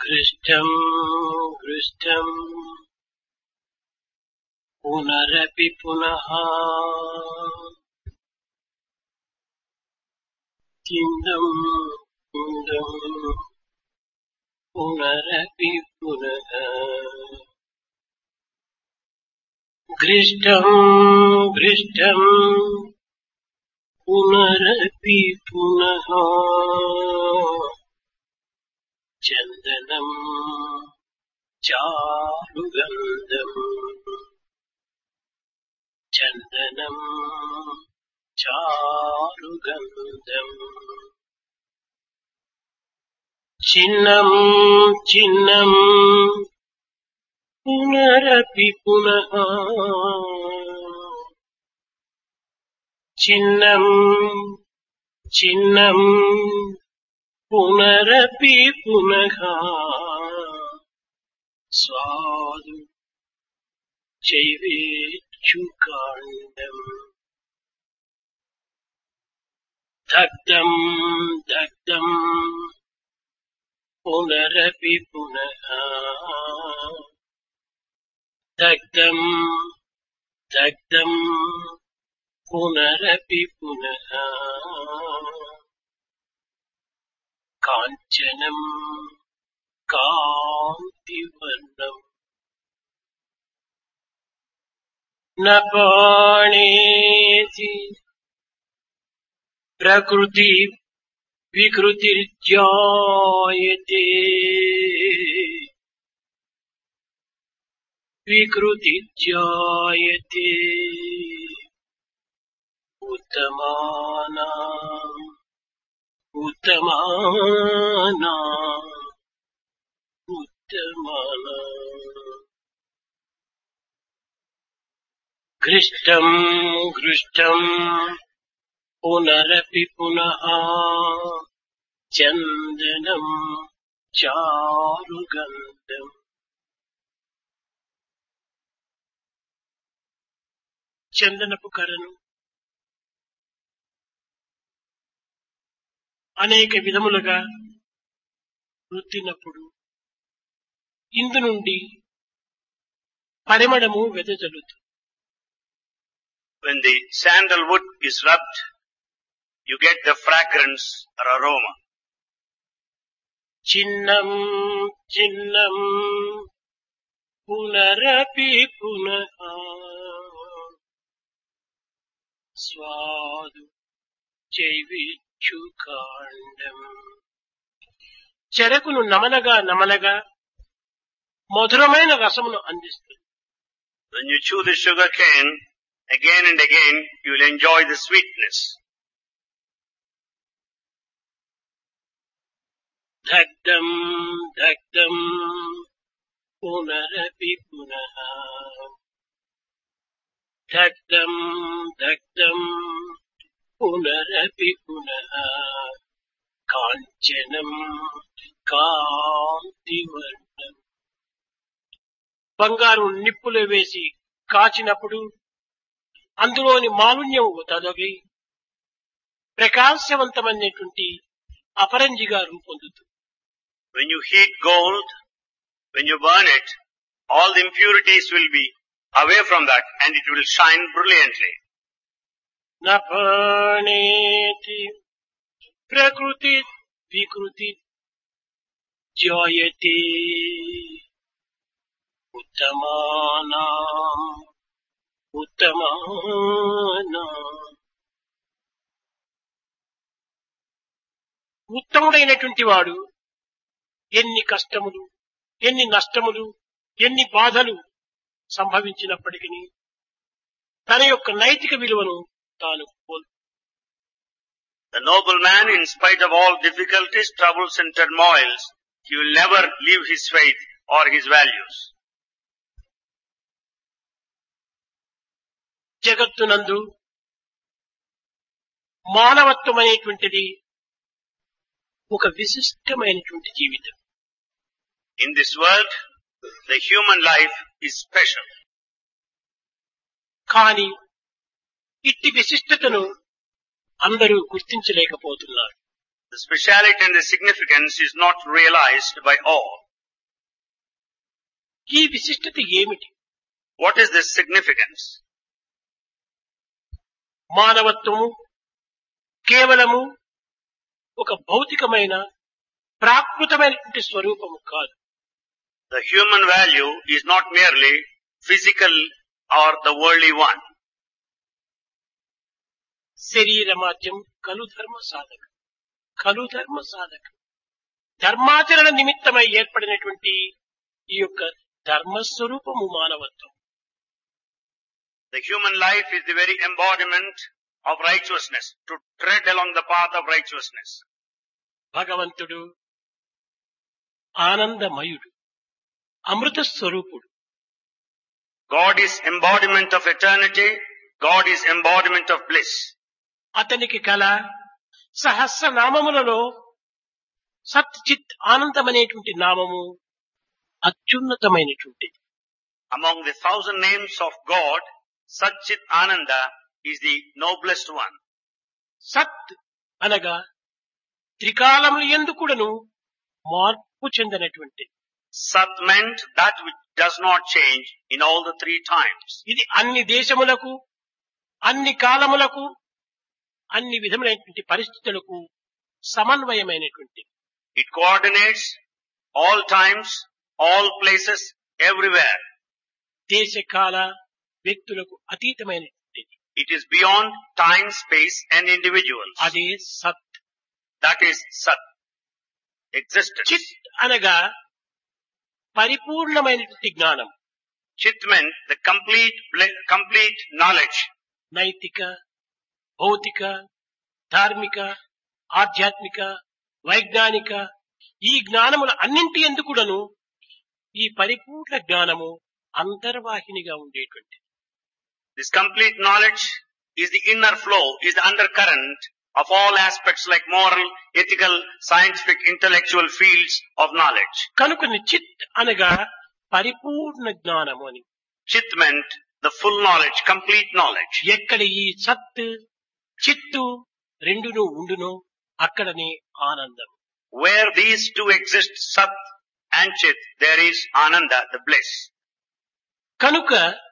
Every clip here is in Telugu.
हृष्टम् हृष्टम् पुनरपि पुनः किन्दम् किन्दम् पुनरपि पुनः घृष्टम् घृष्टम् पुनरपि पुनः चन्दनम् चारुगन्धम् चन्दनम् चारुगन्धम् चिन्नम् चिन्नम् पुनरपि पुनः चिन्नम् चिन्नम् पुनरपि पुनः स्वादु चैवेच्छुकाण्डम् दग्धम् दग्धम् पुनरपि पुनः दग्धम् दग्धम् पुनरपि पुनः काञ्चनम् कान्तिवर्णम् न पाणेति प्रकृति विकृतिर्जायते विकृतिर्जायते उत्तमाना उत्तमाना उत्तमाना घृष्टम् घृष्टम् पुनरपि पुनः चन्दनम् चारुगन्धम् చందనపు కర్రను అనేక విధములుగా వృత్తినప్పుడు ఇందు నుండి పరిమళము వెదజల్లుతుంది When the sandalwood is rubbed, you get the fragrance or aroma. చిన్నం చిన్నం పునరపి పునః స్వాదు చైవిచ్చుకాండం చెరకును నమలగా నమలగా మధురమైన రసమును అందిస్తుంది When you chew the sugar cane, again and again, you will enjoy the sweetness. దగ్ధం దగ్ధం పునరపి పునః దగ్ధం దగ్ధం పునరపి పునః కాంచనం కాంతివర్ణం బంగారు నిప్పులు వేసి కాచినప్పుడు అందులోని మాలిన్యం తొలగి ప్రకాశవంతమైనటువంటి అపరంజిగా రూపొందుతుంది When you heat gold, when you burn it, all the impurities will be away from that and it will shine brilliantly. నపాణేతి ప్రకృతి వికృతి జాయతే ఉత్తమానా ఉత్తమానా ఉత్తముడైనటువంటి వాడు ఎన్ని కష్టములు ఎన్ని నష్టములు ఎన్ని బాధలు సంభవించినప్పటికీ తన యొక్క నైతిక విలువను తాను కోల్పు The noble man, in spite of all difficulties, troubles and turmoils, he will never leave his faith or his values. జగత్తునందు మానవత్వం అనేటువంటిది ఒక విశిష్టమైనటువంటి జీవితం In this world, the human life is special. కానీ ఇట్టి విశిష్టతను అందరూ గుర్తించలేకపోతున్నారు The speciality and the significance is not realized by all. ఈ విశిష్టత ఏమిటి What is this significance? మానవత్వము కేవలము ఒక భౌతికమైన ప్రాకృతమైనటువంటి స్వరూపము కాదు The human value is not merely physical or the worldly one. శరీరమాద్యం కలు ధర్మ సాధక కలు ధర్మ సాధక ధర్మాచరణ నిమిత్తమై ఏర్పడినటువంటి ఈ యొక్క ధర్మస్వరూపము మానవత్వం The human life is the very embodiment of righteousness, to tread along the path of righteousness. భగవంతుడు ఆనందమయుడు అమృత స్వరూపుడు God is embodiment of eternity. God is embodiment of bliss. అతనికి కల సహస్ర నామములలో సత్ చిత్ ఆనందం అనేటువంటి నామము అత్యున్నతమైనటువంటిది Among the thousand names of God, Satchit Ananda is the noblest one. సత్ అనగా త్రికాలములు ఎందుకుడను మార్పు చెందినటువంటి Sat meant that which does not change in all the three times. ఇది అన్ని దేశములకు అన్ని కాలములకు అన్ని విధములైనటువంటి పరిస్థితులకు సమన్వయమైనటువంటి It coordinates all times, all places, everywhere. దేశ కాల వ్యక్తులకు అతీతమైనటువంటి It is beyond time, space and individuals. అదే సత్ That is Sat. Existence. చిత్ అనగా పరిపూర్ణమైనటువంటి జ్ఞానం Chit meant the complete, ble- complete knowledge. నైతిక భౌతిక ధార్మిక ఆధ్యాత్మిక వైజ్ఞానిక ఈ జ్ఞానముల అన్నింటి ఎందుకుడను ఈ పరిపూర్ణ జ్ఞానము అంతర్వాహినిగా ఉండేటువంటి This complete knowledge is the inner flow, is the undercurrent of all aspects like moral, ethical, scientific, intellectual fields of knowledge. కనుక చిత్ అనగా పరిపూర్ణ జ్ఞానము అని Chit meant the full knowledge, complete knowledge. ఎక్కడ ఈ సత్ చిత్తు రెండును ఉండునో అక్కడనే ఆనందం Where these two exist, Sat and Chit, there is Ananda, the bliss. కనుక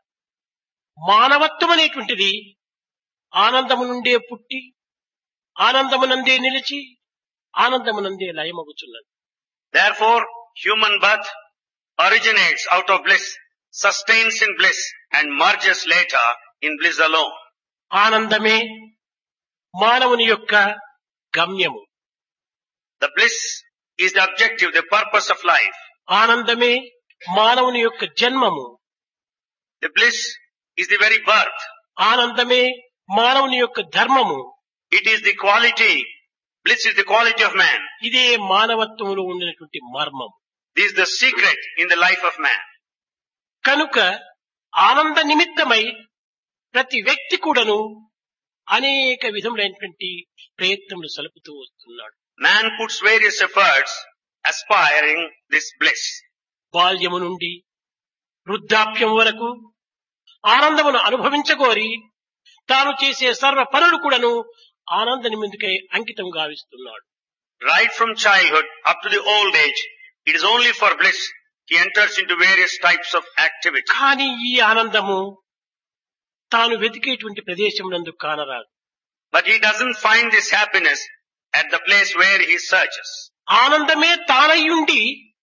మానవత్వం అనేటువంటిది ఆనందము నుండే పుట్టి ఆనందమునందే నిలిచి ఆనందమునందే లయమగుచున్నది Therefore, human birth originates out of bliss, sustains in bliss, and merges later in bliss alone. ఆనందమే మానవుని యొక్క గమ్యము The bliss is the objective, the purpose of life. ఆనందమే మానవుని యొక్క జన్మము The bliss is the very birth. ఆనందమే మానవుని యొక్క ధర్మము It is the quality. Bliss is the quality of man. ఇదే మానవత్వంలో ఉండినటువంటి మర్మం This is the secret in the life of man. కనుక ఆనంద నిమిత్తమై ప్రతి వ్యక్తి కూడాను అనేక విధములైనటువంటి ప్రయత్నములు సలుపుతూ వస్తున్నాడు Man puts various efforts aspiring this bliss. బాల్యము నుండి వృద్ధాప్యం వరకు ఆనందమును అనుభవించగోరి తాను చేసే సర్వ పనులు కూడాను ఆనంద నిమిందుకై అంకితం గావిస్తున్నాడు Right from childhood up to the old age, it is only for bliss he enters into various types of activity. కానీ ఈ ఆనందము తాను వెతికేటువంటి ప్రదేశం నందు కానరాదు But he doesn't find this happiness at the place where he searches. ఆనందమే తానయ్యుండి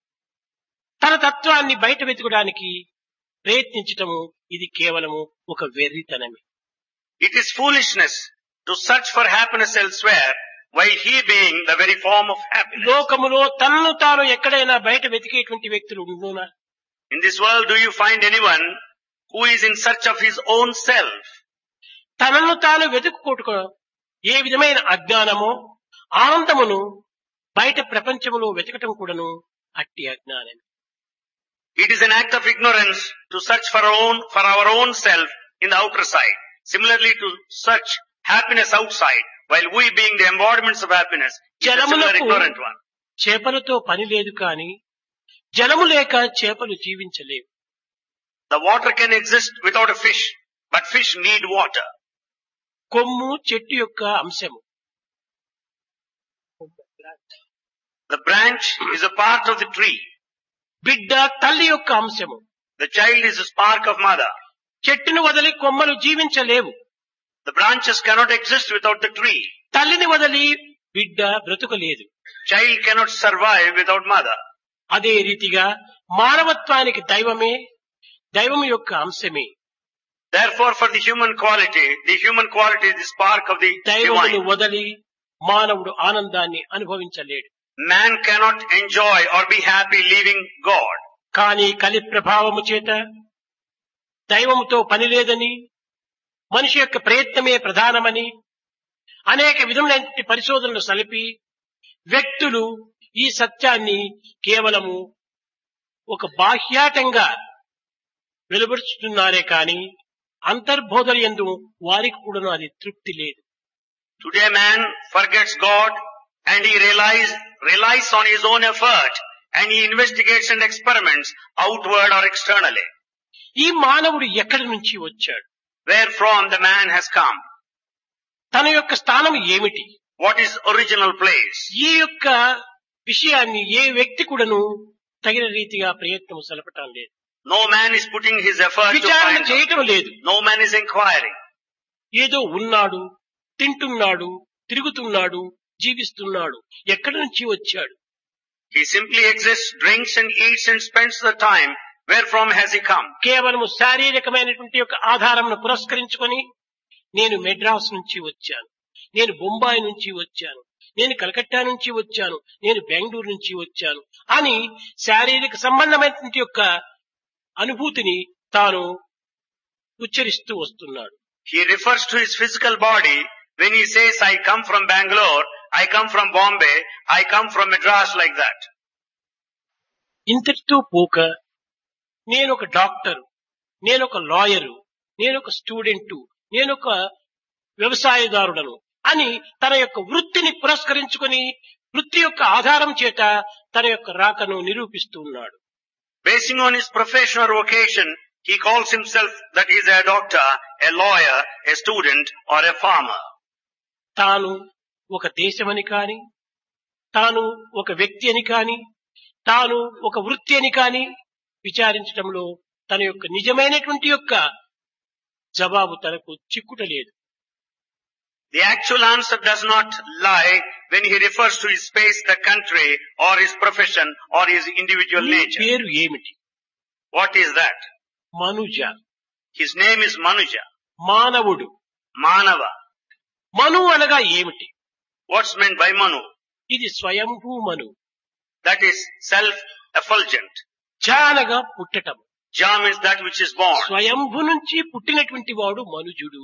తన తత్వాన్ని బయట వెతకడానికి ప్రయత్నించటము ఇది కేవలము ఒక వెర్రితనమే It is foolishness to search for happiness elsewhere while he being the very form of happiness. లోకములో తనను తాను ఎక్కడైనా బయట వెతికేటువంటి వ్యక్తులు ఉండునా In this world, do you find anyone who is in search of his own self? తనను తాను వెతుక్కోటుకో ఏ విధమైన అజ్ఞానమో ఆనందమును బయట ప్రపంచములో వెతకటం కూడాను అట్టి అజ్ఞానం It is an act of ignorance to search for our own, for our own self in the outer side. Similarly, to search happiness outside, while we being the embodiments of happiness, is a similar జలములకు ignorant one. చేపలతో పని లేదు కాని జలము లేక చేపలు జీవించలేవు The water can exist without a fish, but fish need water. కొమ్ము చెట్టు యొక్క అంశము The branch is a part of the tree. బిడ్డ తల్లి యొక్క అంశము The child is a spark of mother. చెట్టును వదిలి కొమ్మలు జీవించలేవు The branches cannot exist without the tree. తల్లిని వదిలి బిడ్డ బ్రతుకలేదు Child cannot survive without mother. అదే రీతిగా మానవత్వానికి దైవమే దైవం యొక్క అంశమే Therefore, for the human quality, the human quality is the spark of the దైవమును divine. వదిలి మానవుడు ఆనందాన్ని అనుభవించలేడు Man cannot enjoy or be happy leaving God. కానీ కలి ప్రభావము చేత దైవముతో పని లేదని మనిషి యొక్క ప్రయత్నమే ప్రధానమని అనేక విధములైన పరిశోధనలు సలిపి వ్యక్తులు ఈ సత్యాన్ని కేవలము ఒక బాహ్యాటంగా వెలువరుచుతున్నారే కాని అంతర్బోధన ఎందు వారికి కూడా అది తృప్తి లేదు Today man forgets God and he relies, relies on his own effort and he investigates and experiments outward or externally. ఈ మానవుడు ఎక్కడి నుంచి వచ్చాడు Where from the man has come? తన యొక్క స్థానం ఏమిటి What is original place? ఈ యొక్క విషయాన్ని ఏ వ్యక్తి కూడాను తగిన రీతిగా ప్రయత్నం సలపటం లేదు No man is putting his effort to విచారణ find out. చేయటం లేదు No man is inquiring. ఏదో ఉన్నాడు తింటున్నాడు తిరుగుతున్నాడు జీవిస్తున్నాడు ఎక్కడి నుంచి వచ్చాడు He simply exists, drinks and eats and spends the time. Where from has he come? కేవలము శారీరకమైనటువంటి యొక్క ఆధారంను పురస్కరించుకొని నేను మెడ్రాస్ నుంచి వచ్చాను నేను బొంబాయి నుంచి వచ్చాను నేను కలకత్తా నుంచి వచ్చాను నేను బెంగళూరు నుంచి వచ్చాను అని శారీరక సంబంధమైనటువంటి యొక్క అనుభూతిని తాను ఉచ్చరిస్తూ వస్తున్నాడు He refers to his physical body when he says, I come from Bangalore, I come from Bombay, I come from Madras like that. ఇంతటితో పోక నేను ఒక డాక్టర్ నేను ఒక లాయరు నేను ఒక స్టూడెంటు నేను ఒక వ్యవసాయదారుడను అని తన యొక్క వృత్తిని పురస్కరించుకొని వృత్తి యొక్క ఆధారం చేత తన యొక్క రాకను నిరూపిస్తూ ఉన్నాడు Basing on his profession or vocation, he calls himself that he is a doctor, a lawyer, a student, or a farmer. తాను ఒక దేశమని కాని తాను ఒక వ్యక్తి అని కాని తాను ఒక వృత్తి అని కాని విచారించడంలో తన యొక్క నిజమైనటువంటి యొక్క జవాబు తనకు చిక్కుటలేదు The actual answer does not lie when he refers to his space, the country, or his profession, or his individual ఈ nature. పేరు ఏమిటి What is that? మనుజ His name is Manuja, మానవుడు Manava. మను అనగా ఏమిటి What's meant by Manu? ఇది స్వయంభూ మను That is self-effulgent. జ అనగా పుట్టటం Ja means that which is born. స్వయంభు నుంచి పుట్టినటువంటి వాడు మనుజుడు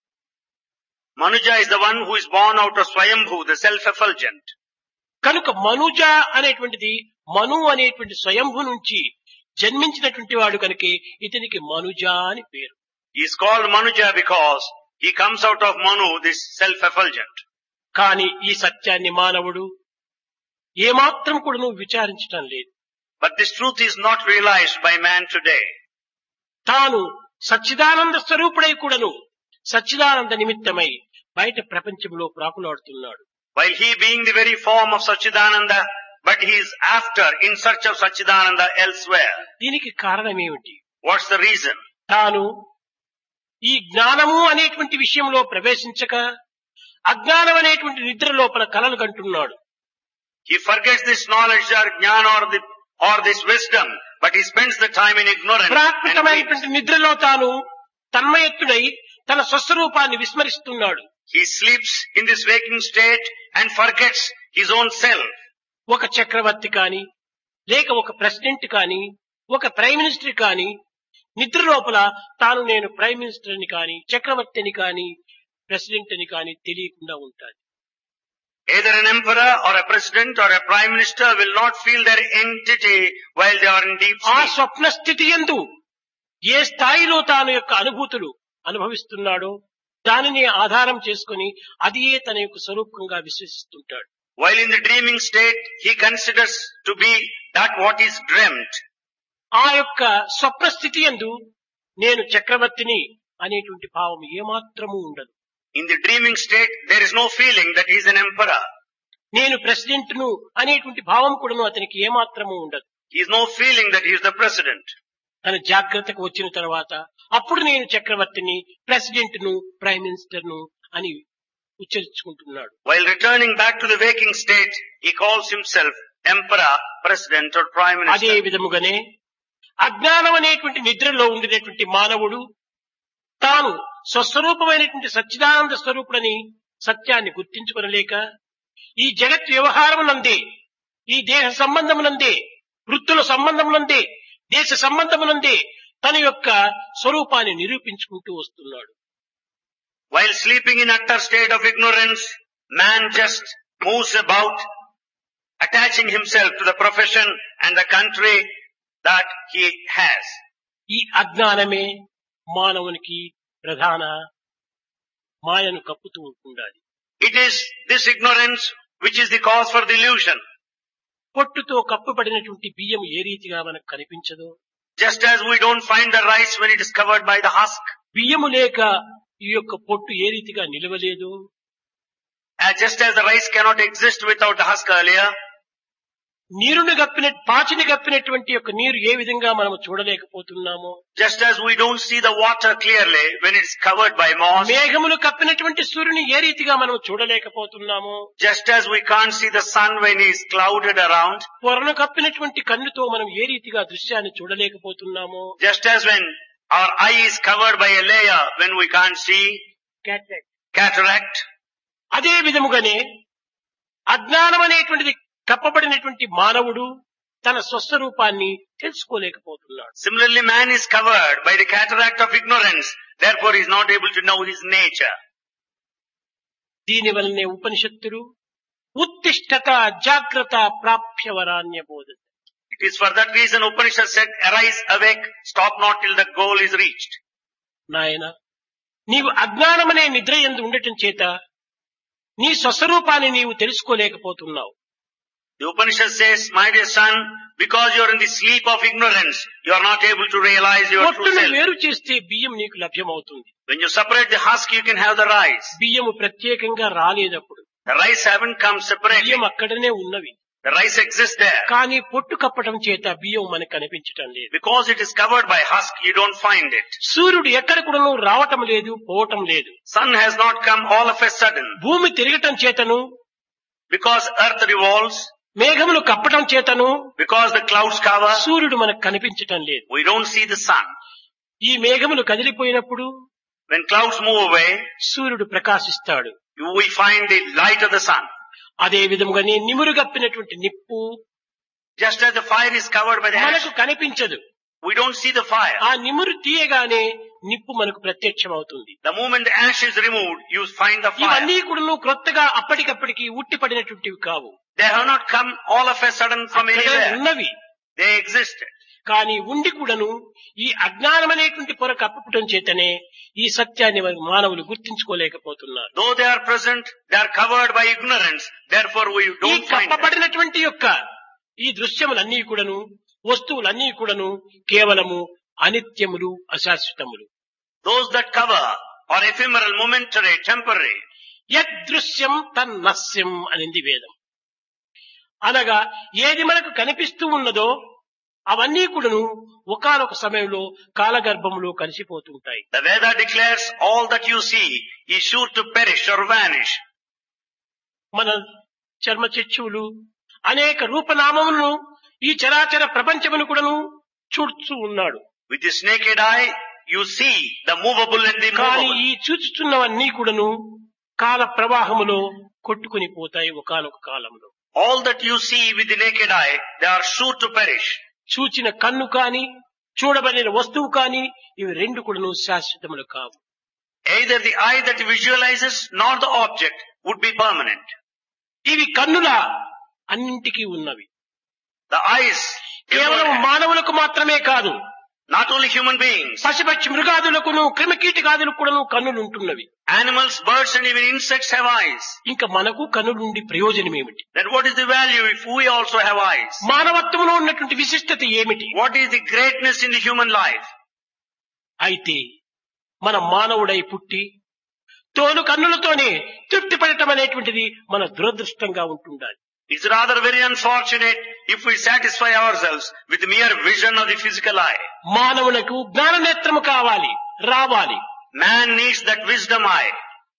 Manuja is the one who is born out of Swayambhu, the self-effulgent. కనుక మనుజ అనేటువంటిది మను అనేటువంటి స్వయంభు నుంచి జన్మించినటువంటి వాడు కనుక ఇతనికి మనుజ అని పేరు He is called Manuja because he comes out of Manu, this self-effulgent. కానీ ఈ సత్యాన్ని మానవుడు ఏమాత్రం కూడా నువ్వు విచారించటం లేదు But this truth is not realized by man today. తాను సచ్చిదానంద స్వరూపుడై కూడాను సచ్చిదానంద నిమిత్తమై బయట ప్రపంచంలో ప్రాకులాడుతున్నాడు While he being the very form of Sachidananda, but he is after, in search of Sachidananda elsewhere. దీనికి కారణం ఏమిటి What's the reason? తాను ఈ జ్ఞానము అనేటువంటి విషయంలో ప్రవేశించక అజ్ఞానం అనేటువంటి నిద్ర లోపల కలలు కంటున్నాడు He forgets this knowledge or jnana or, the, or this wisdom, but he spends the time in ignorance. And dreams. ప్రాకృతమైనటువంటి నిద్రలో తాను తన్మయత్తుడై తన స్వస్వరూపాన్ని విస్మరిస్తున్నాడు He sleeps in this waking state and forgets his own self. ఒక చక్రవర్తి కాని లేక ఒక ప్రెసిడెంట్ కాని ఒక ప్రైమ్ మినిస్టర్ కాని నిద్ర లోపల తాను నేను ప్రైమ్ మినిస్టర్ అని కాని చక్రవర్తి అని కాని ప్రెసిడెంట్ అని కాని తెలియకుండా ఉంటాడు Either an emperor or a president or a prime minister will not feel their entity while they are in deep ఆ sleep. స్వప్న స్థితి ఎందు ఏ స్థాయిలో తాను యొక్క అనుభూతులు అనుభవిస్తున్నాడో దానిని ఆధారం చేసుకుని అదియే తన యొక్క స్వరూపంగా విశ్వసిస్తుంటాడు While in the dreaming state, he considers to be that what is dreamt. ఆ యొక్క స్వప్న స్థితి ఎందు నేను చక్రవర్తిని అనేటువంటి భావం ఏమాత్రము ఉండదు In the dreaming state, there is no feeling that he is an emperor. నేను ప్రెసిడెంట్ ను అనేటువంటి భావం కూడాను అతనికి ఏమాత్రము ఉండదు He has no feeling that he is the president. తన జాగ్రత్తకు వచ్చిన తర్వాత అప్పుడు నేను చక్రవర్తిని ప్రెసిడెంట్ ను ప్రైమ్ మినిస్టర్ ను అని ఉచ్చరించుకుంటున్నాడు While returning back to the waking state, he calls himself emperor, president or prime అదే minister. విధముగానే అజ్ఞానం అనేటువంటి నిద్రలో ఉండినటువంటి మానవుడు తాను స్వస్వరూపమైనటువంటి సచ్చిదానంద స్వరూపుడని సత్యాన్ని గుర్తించుకొనలేక ఈ జగత్ వ్యవహారమునందే ఈ దేహ సంబంధమునందే వృత్తుల సంబంధమునందే దేశ సంబంధమునందే తన యొక్క స్వరూపాన్ని నిరూపించుకుంటూ వస్తున్నాడు While sleeping in utter state of ignorance, man just moves about, attaching himself to the profession and the country that he has. ఈ అజ్ఞానమే మానవునికి ప్రధాన మాయను కప్పుతూ ఉండాలి It is this ignorance which is the cause for the illusion. పొట్టుతో కప్పబడినటువంటి బియ్యం ఏ రీతిగా మనకు కనిపించదో Just as we don't find the rice when it is covered by the husk, బియ్యము లేక ఈ యొక్క పొట్టు ఏ రీతిగా నిలవలేదు uh, just as the rice cannot exist without the husk earlier, నీరుని గప్పిన పాచిని గప్పినటువంటి యొక్క నీరు ఏ విధంగా మనం చూడలేకపోతున్నామో just as we don't see the water clearly when it is covered by moss, మేఘములు కప్పినటువంటి సూర్యుని ఏ రీతిగా మనం చూడలేకపోతున్నామో just as we can't see the sun when it is clouded around, పొరను కప్పినటువంటి కన్నుతో మనం ఏ రీతిగా దృశ్యాన్ని చూడలేకపోతున్నామో just as when our eye is covered by a layer when we can't see, cataract. cataract, అదే విధముగానే అజ్ఞానం అనేటువంటిది కప్పబడినటువంటి మానవుడు తన స్వస్వరూపాన్ని తెలుసుకోలేకపోతున్నాడు Similarly, man is covered by the cataract of ignorance. Therefore, he is not able to know his nature. దీని వలనే ఉపనిషత్తులు ఉత్తిష్టత జాగ్రత్త ప్రాప్యవరాన్య బోధ It is for that reason Upanishad said, arise, awake, stop not till the goal is reached. నాయన నీవు అజ్ఞానమనే నిద్ర ఎందు ఉండటం చేత నీ స్వస్వరూపాన్ని నీవు తెలుసుకోలేకపోతున్నావు The Upanishad says, my dear son, because you are in the sleep of ignorance, you are not able to realize your true పొట్టును self. వేరు చేస్తే బియ్యం నీకు లభ్యమవుతుంది When you separate the husk, you can have the rice. బియ్యము ప్రత్యేకంగా రాలేదప్పుడు The rice haven't come separately. బియ్యం అక్కడనే ఉన్నవి The rice exists there. కానీ పొట్టు కప్పటం చేత బియ్యం మనకు కనిపించటం లేదు Because it is covered by husk, you don't find it. సూర్యుడు ఎక్కడ కూడాను రావటం లేదు పోవటం లేదు Sun has not come all of a sudden. భూమి తిరగటం చేతను Because earth revolves, మేఘములు కప్పటం చేతను because the clouds cover, సూర్యుడు మనకు కనిపించటం లేదు we don't see the sun. ఈ మేఘములు కదిలిపోయినప్పుడు When clouds move away, సూర్యుడు ప్రకాశిస్తాడు we find the light of the sun. అదే విధముగానే నిమురు గప్పినటువంటి నిప్పు Just as the fire is covered by the ash, మనకు కనిపించదు we don't see the fire. ఆ నిమురు తీయగానే నిప్పు మనకు ప్రత్యక్షమవుతుంది The moment the ash is removed, you find the fire. ఇవన్నీ కూడా క్రొత్తగా అప్పటికప్పటికి ఉట్టి పడినటువంటివి కావు They have not come all of a sudden from అక్కడే anywhere. ఉన్నవి They existed. కానీ ఉండి కూడాను ఈ అజ్ఞానం అనేటువంటి పొర కప్పటం చేతనే ఈ సత్యాన్ని మరి మానవులు గుర్తించుకోలేకపోతున్నారు Though they are present, they are covered by ignorance. Therefore, we ఈ don't find them. కప్పబడినటువంటి యొక్క ఈ దృశ్యములన్నీ కూడాను వస్తువులన్నీ కూడాను కేవలము అనిత్యములు అశాశ్వతములు Those that cover are ephemeral, momentary, temporary. యదృశ్యం తన్నస్యం అనింది వేదం అనగా ఏది మనకు కనిపిస్తూ ఉన్నదో అవన్నీ కూడాను ఒకానొక సమయంలో కాలగర్భంలో కలిసిపోతుంటాయి The Veda declares all that you see is sure to perish or vanish. మన చర్మ చచ్చువులు అనేక రూపనామములను ఈ చరాచర ప్రపంచమును కూడాను చూడుతూ ఉన్నాడు With this naked eye, you see the movable and the కానీ immovable. ఈ చూచుతున్నవన్నీ కూడాను కాల ప్రవాహములో కొట్టుకుని పోతాయి ఒకానొక కాలంలో All that you see with the naked eye, they are sure to perish. చూచిన కన్ను కాని చూడబడిన వస్తువు కాని ఇవి రెండు కూడాను శాశ్వతములు కావు Either the eye that visualizes nor the object would be permanent. ఇవి కన్నుల అన్నింటికీ ఉన్నవి The eyes, కేవలం everyone has. మానవులకు మాత్రమే కాదు not only human beings, పశుపక్షి మృగాదులకును క్రిమికీటకాదులకు కూడాను కన్నులు ఉంటున్నవి animals, birds and even insects have eyes. ఇంకా మనకు కన్నులు నుండి ప్రయోజనం ఏమిటి Then what is the value if we also have eyes? మానవత్వంలో ఉన్నటువంటి విశిష్టత ఏమిటి What is the greatness in the human life? అయితే మన మానవుడై పుట్టి తోలు కన్నులతోనే తృప్తి పడటం అనేటువంటిది మన దురదృష్టంగా ఉంటుండాలి It's rather very unfortunate if we satisfy ourselves with mere vision of the physical eye. మానవులకు జ్ఞాననేత్రము కావాలి రావాలి Man needs that wisdom eye.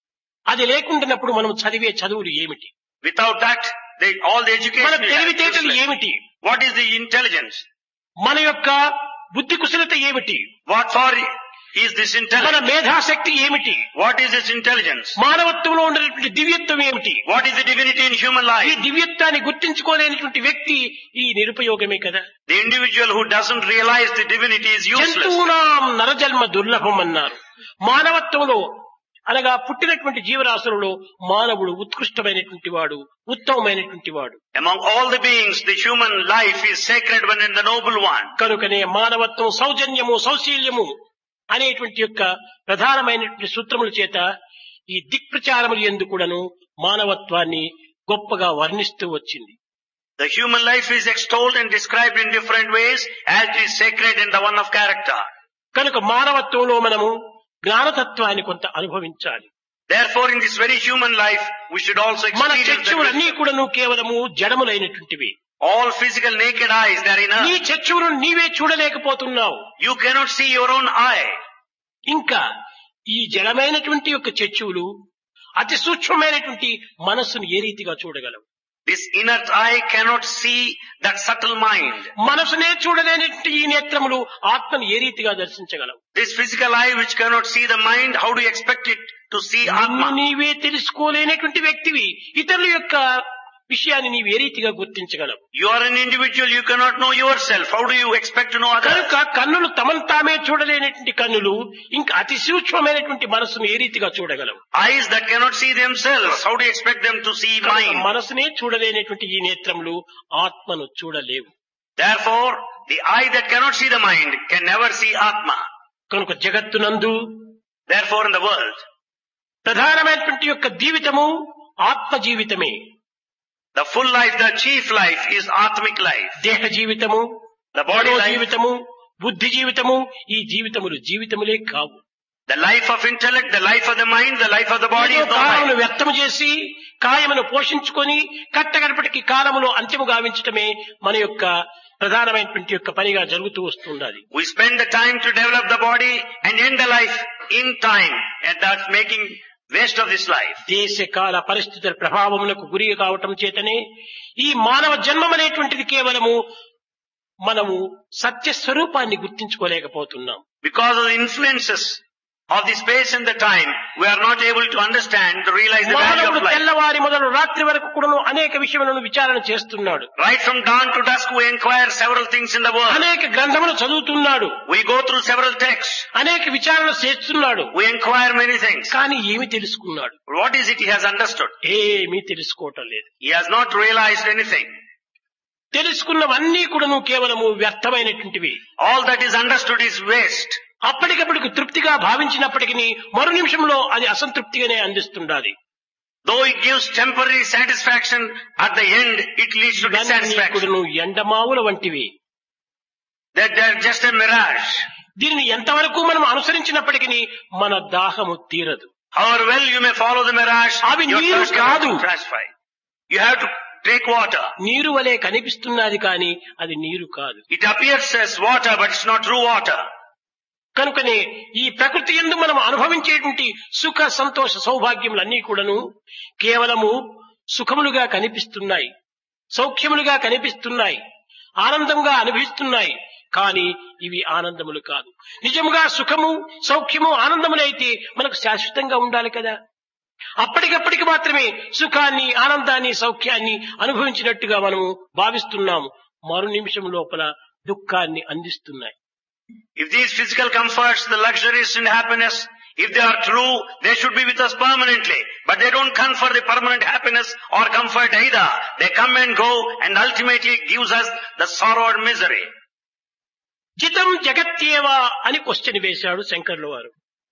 అది లేకుండానప్పుడు మనం చదివే చదువులు ఏమిటి Without that, they, all the మన education is తెలివితేటలు useless. ఏమిటి What is the intelligence? మన యొక్క బుద్ధి కుశలత ఏమిటి What for is this మన intelligence? మేధాశక్తి ఏమిటి What is this intelligence? మానవత్వంలో ఉన్నటువంటి దివ్యత్వం ఏమిటి What is the divinity in human ఈ life? దివ్యత్వాన్ని గుర్తించుకోలేనటువంటి వ్యక్తి ఈ నిరుపయోగమే కదా The individual who doesn't realize the divinity is useless. జంతువునాం నరజన్మ దుర్లభం అన్నారు మానవత్వంలో అనగా పుట్టినటువంటి జీవరాశులలో మానవుడు ఉత్కృష్టమైనటువంటి వాడు ఉత్తమమైనటువంటి వాడు Among all the beings, the human life is sacred one and the noble one. కనుకనే మానవత్వం సౌజన్యము సౌశీల్యము అనేటువంటి యొక్క ప్రధానమైనటువంటి సూత్రముల చేత ఈ దిక్ప్రచారములు ఎందు కూడాను మానవత్వాన్ని గొప్పగా వర్ణిస్తూ వచ్చింది The human life is extolled and described in different ways as it is sacred and the one of character. కనుక మానవత్వంలో మనము జ్ఞానతత్వాన్ని కొంత అనుభవించాలి Therefore, in this very human life, we should also మన experience that చర్చవులన్నీ wisdom. కూడాను కేవలము జడములైనటువంటివి All physical naked eyes, they are in నీ earth. చర్చవులను నీవే చూడలేకపోతున్నావు You cannot see your own eye. ఇంకా ఈ జడమైనటువంటి యొక్క చర్చవులు అతి సూక్ష్మమైనటువంటి మనస్సును ఏ రీతిగా చూడగలవు This inert eye cannot see that subtle mind. మనసునే చూడలేనటువంటి ఈ నేత్రములు ఆత్మను ఏ రీతిగా దర్శించగలవు This physical eye which cannot see the mind, how do you expect it to see నిన్ను Atma? నీవే తెలుసుకోలేనటువంటి వ్యక్తివి ఇతరుల యొక్క విషయాన్ని నీవు ఏ రీతిగా గుర్తించగలవు You are an individual, you cannot know yourself. How do you expect to know others? కనుక కన్నులు తమను తామే చూడలేనటువంటి కన్నులు ఇంకా అతి సూక్ష్మమైనటువంటి మనసును ఏ రీతిగా చూడగలవు Eyes that cannot see themselves, how do you expect them to see కనుక mind? మనసునే చూడలేనటువంటి ఈ నేత్రములు ఆత్మను చూడలేవు Therefore, the eye that cannot see the mind can never see Atma. కనుక జగత్తునందు Therefore, in the world, ప్రధానమైనటువంటి యొక్క జీవితము ఆత్మ జీవితమే the full life, the chief life is Atmic life. దేహ జీవితము The body మనో life, జీవితము బుద్ధి జీవితము ఈ జీవితములు జీవితములే కావు the life of intellect, the life of the mind, the life of the body ఏదో is no కాలమును life. వ్యర్థము చేసి కాయమును పోషించుకొని కట్టగడపటికి కాలములో అంత్యము గావించటమే మన యొక్క ప్రధానమైనటువంటి యొక్క పనిగా జరుగుతూ వస్తున్నది We spend the time to develop the body and end the life in time, and that's making waste of this life. దేశ కాల పరిస్థితుల ప్రభావములకు గురి కావటం చేతనే ఈ మానవ జన్మం అనేటువంటిది కేవలము మనము సత్య స్వరూపాన్ని గుర్తించుకోలేకపోతున్నాం Because of the influences of the space and the time, we are not able to understand, to realize the value మానవుడు of life. తెల్లవారి మొదలు రాత్రి వరకు కూడాను అనేక విషయములను విచారణ చేస్తున్నాడు Right from dawn to dusk, we inquire several things in the world. అనేక గ్రంథములు చదువుతున్నాడు We go through several texts. అనేక విచారణ చేస్తున్నాడు We inquire many things. కానీ ఏమి తెలుసుకున్నాడు What is it he has understood? ఏమీ తెలుసుకోవటం లేదు He has not realized anything. తెలుసుకున్నవన్నీ కూడాను కేవలము వ్యర్థమైనటువంటివి All that is understood is waste. అప్పటికప్పటికి తృప్తిగా భావించినప్పటికీ మరు నిమిషంలో అది అసంతృప్తిగానే అందిస్తుండాలి Though it gives temporary satisfaction, at the end it leads to ఇవన్నీ dissatisfaction. కూడాను ఎండమావుల వంటివి That they are just a mirage. దీనిని ఎంతవరకు మనం అనుసరించినప్పటికీ మన దాహము తీరదు However well you may follow the mirage, అవి your నీరు thirst cannot కాదు. be satisfied. You have to take water. నీరు వలె కనిపిస్తున్నది కానీ అది నీరు కాదు It appears as water, but it's not true water. కనుకనే ఈ ప్రకృతి ఎందు మనం అనుభవించేటువంటి సుఖ సంతోష సౌభాగ్యములన్నీ కూడాను కేవలము సుఖములుగా కనిపిస్తున్నాయి సౌఖ్యములుగా కనిపిస్తున్నాయి ఆనందంగా అనుభవిస్తున్నాయి కానీ ఇవి ఆనందములు కాదు నిజముగా సుఖము సౌఖ్యము ఆనందములైతే మనకు శాశ్వతంగా ఉండాలి కదా అప్పటికప్పటికి మాత్రమే సుఖాన్ని ఆనందాన్ని సౌఖ్యాన్ని అనుభవించినట్టుగా మనము భావిస్తున్నాము మరు నిమిషం లోపల దుఃఖాన్ని అందిస్తున్నాయి If these physical comforts, the luxuries and happiness, if they are true, they should be with us permanently. But they don't confer the permanent happiness or comfort either. They come and go and ultimately gives us the sorrow and misery. జితం జగత్యేవా అని క్వశ్చన్ వేశాడు శంకర్ల వారు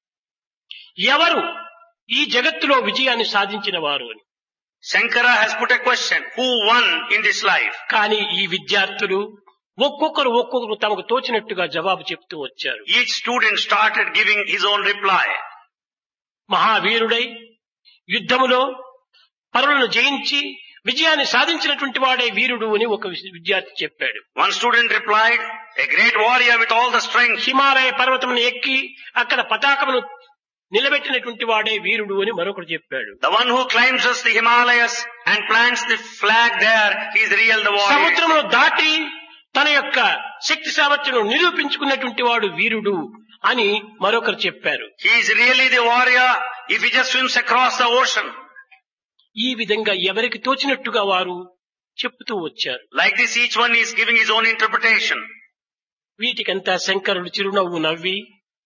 ఎవరు ఈ జగత్తులో విజయాన్ని సాధించిన వారు అని Shankara has put a question. Who won in this life? కానీ ఈ విద్యార్థులు ఒక్కొక్కరు ఒక్కొక్కరు తమకు తోచినట్టుగా జవాబు చెప్తూ వచ్చారు Each student started giving his own reply. మహావీరుడై యుద్ధములో పరులను జయించి విజయాన్ని సాధించినటువంటి వాడే వీరుడు అని ఒక విస్- విద్యార్థి చెప్పాడు One student replied, a great warrior with all the strength. Himalaya పర్వతమును ఎక్కి అక్కడ పతాకమును నిలబెట్టినటువంటి వాడే వీరుడు అని మరొకడు చెప్పాడు The one who climbs us the Himalayas and plants the flag there, he is real the warrior. సముద్రమును దాటి తన యొక్క శక్తి సామర్థ్యం నిరూపించుకున్నటువంటి వాడు వీరుడు అని మరొకరు చెప్పారు He is really the warrior if he just swims across the ocean. ఈ విధంగా ఎవరికి తోచినట్టుగా వారు చెప్తూ వచ్చారు Like this, each one is giving his own interpretation. వీటికంతా శంకరుడు చిరునవ్వు నవ్వి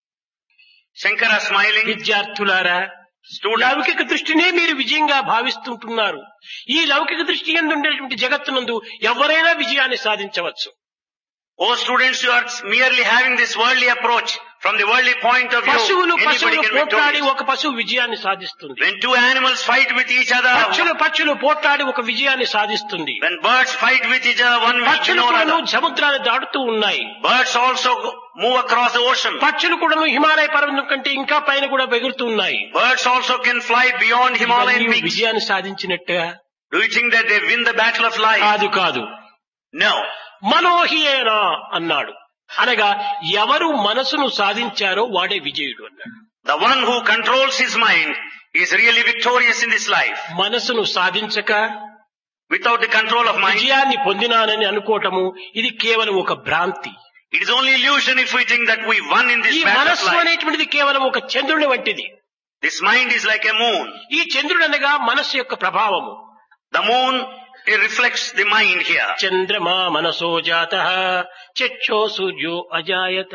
Shankara smiling, విద్యార్థులారా student, లౌకిక దృష్టినే మీరు విజయంగా భావిస్తుంటున్నారు ఈ లౌకిక దృష్టి ఎందు ఉండేటువంటి జగత్తునందు ఎవరైనా విజయాన్ని సాధించవచ్చు oh students, you are merely having this worldly approach. From the worldly point of view, పశువులు anybody పశువులు can పోట్లాడి victorious. ఒక పశువు విజయాన్ని సాధిస్తుంది When two animals fight with each other, పక్షులు పక్షులు పోట్లాడి ఒక విజయాన్ని సాధిస్తుంది when birds fight with each other, one will పక్షులు win కూడాను another. సముద్రాన్ని దాటుతూ ఉన్నాయి Birds also go- move across the ocean. పక్షులు కూడాను హిమాలయ పర్వతం కంటే ఇంకా పైన కూడా ఎగురుతూ ఉన్నాయి Birds also can fly beyond Himalayan ఇవన్నీ peaks. విజయాన్ని సాధించినట్టుగా Do you think that they win the battle of life? కాదు కాదు No. మనోహియేనా అన్నాడు అనగా ఎవరు మనసును సాధించారో వాడే విజయుడు అన్నాడు The one who controls his mind is really victorious in this life. మనసును సాధించక Without the control of mind, విజయాన్ని పొందినానని అనుకోవటము ఇది కేవలం ఒక భ్రాంతి it is only illusion if we think that we won in ఈ this battle of మనస్సు life. అనేటువంటిది కేవలం ఒక చంద్రుని వంటిది This mind is like a moon. ఈ చంద్రుడు అనగా మనస్సు యొక్క ప్రభావము The moon, it reflects the mind here. చంద్రమా మనసో జాత చక్షో సూర్యో అజాయత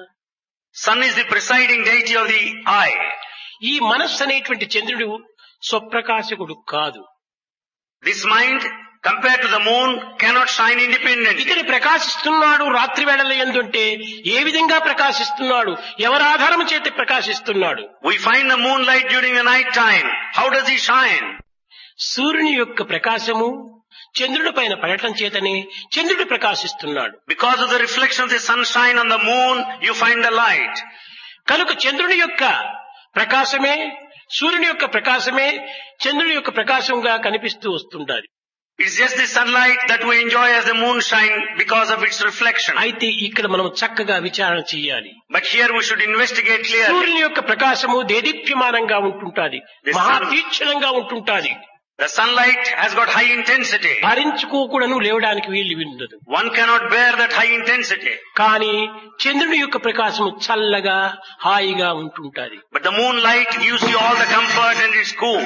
Sun is the presiding deity of the eye. ఈ మనస్సు అనేటువంటి చంద్రుడు స్వప్రకాశకుడు కాదు This mind, compared to the moon, cannot shine independently. ఇతడు ప్రకాశిస్తున్నాడు రాత్రి వేళల ఎందుంటే ఏ విధంగా ప్రకాశిస్తున్నాడు ఎవరి ఆధారం చేత ప్రకాశిస్తున్నాడు We find the moonlight during the night time. How does he shine? సూర్యుని యొక్క ప్రకాశము చంద్రుడి పైన పడటం చేతనే చంద్రుడు ప్రకాశిస్తున్నాడు Because of the reflection of the sunshine on the moon, you find the light. కనుక చంద్రుని యొక్క ప్రకాశమే సూర్యుని యొక్క ప్రకాశమే చంద్రుని యొక్క ప్రకాశంగా కనిపిస్తూ వస్తుండాలి It's just the sunlight that we enjoy as the moonshine because of its reflection. అయితే ఇక్కడ మనం చక్కగా విచారణ చేయాలి But here we should investigate clearly. సూర్యుని యొక్క ప్రకాశము దేదీప్యమానంగా ఉంటుంటాది The sun- మహాతీక్షణంగా ఉంటుంటాది The sunlight has got high intensity. భరించుకోకూడను లేవడానికి వీలు ఉండదు One cannot bear that high intensity. కానీ చంద్రుని యొక్క ప్రకాశము చల్లగా హాయిగా ఉంటుంటాది But the moonlight gives you all the comfort and it's cool.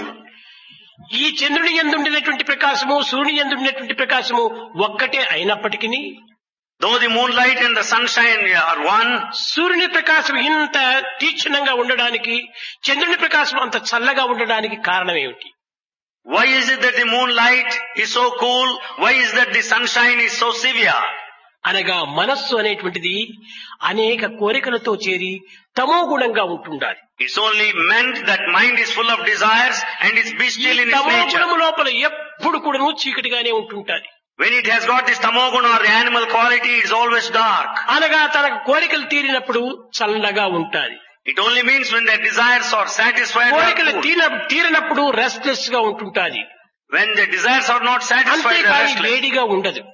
ఈ చంద్రుని ఎందుండినటువంటి ప్రకాశము సూర్యుని ఎందుండినటువంటి ప్రకాశము ఒక్కటే అయినప్పటికీ Though the moonlight and the sunshine are one, సూర్యుని ప్రకాశం ఇంత తీక్షణంగా ఉండడానికి చంద్రుని ప్రకాశం అంత చల్లగా ఉండడానికి కారణం ఏమిటి why is it that the moonlight is so cool? Why is that the sunshine is so severe? అనగా మనస్సు అనేటువంటిది అనేక కోరికలతో చేరి తమో గుణంగా ఉంటుండాలి It's only meant that mind is full of desires and is ఈ bestial in its తమో nature. గుణము లోపల ఎప్పుడు కూడాను చీకటిగానే ఉంటుంటాది When it has got this tamoguna or the animal quality, it's always dark. అనగా తన కోరికలు తీరినప్పుడు చల్లగా ఉంటాది It only means when their desires are satisfied, they are కోరికలు cool. తీర తీరినప్పుడు రెస్ట్లెస్ గా ఉంటుంటాది when the desires are not satisfied, they are అంతేకాని restless. వేడిగా ఉండదు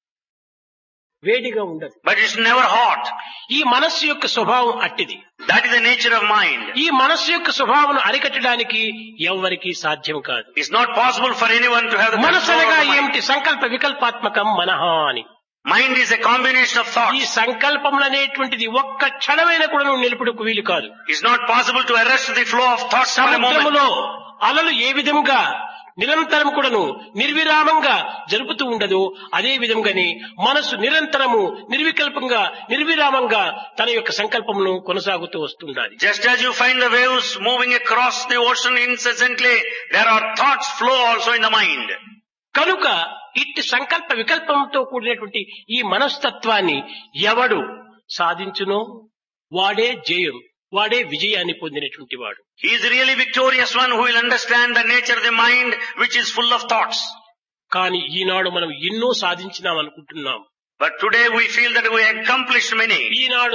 వేడిగా ఉండదు But it's never hot. ఈ మనస్సు యొక్క స్వభావం అట్టిది That is the nature of mind. ఈ మనస్సు యొక్క స్వభావం అరికట్టడానికి ఎవ్వరికీ సాధ్యం కాదు It's not possible for anyone to have the మనసు control అనగా of the mind. ఏమిటి సంకల్ప వికల్పాత్మకం మనహ అని Mind is a combination of ఈ thoughts. సంకల్పములు అనేటువంటిది ఒక్క క్షణమైన కూడా నువ్వు నిలుపుటకు వీలు కాదు It's not possible to arrest the flow of thoughts for a moment. సముద్రములో అలలు ఏ విధంగా నిరంతరం కూడాను నిర్విరామంగా జరుపుతూ ఉండదు అదే విధంగానే మనసు నిరంతరము నిర్వికల్పంగా నిర్విరామంగా తన యొక్క సంకల్పమును కొనసాగుతూ వస్తుండాలి Just as you find the waves moving across the ocean incessantly, there are thoughts flow also in the mind. కనుక ఇట్టి సంకల్ప వికల్పంతో కూడినటువంటి ఈ మనస్తత్వాన్ని ఎవడు సాధించునో వాడే జయం వాడే విజయాన్ని పొందినటువంటి వాడు He is the really victorious one who will understand the nature of the mind which is full of thoughts. కానీ ఈనాడు మనం ఎన్నో సాధించినాం అనుకుంటున్నాం But today we feel that we accomplished many. ఈనాడు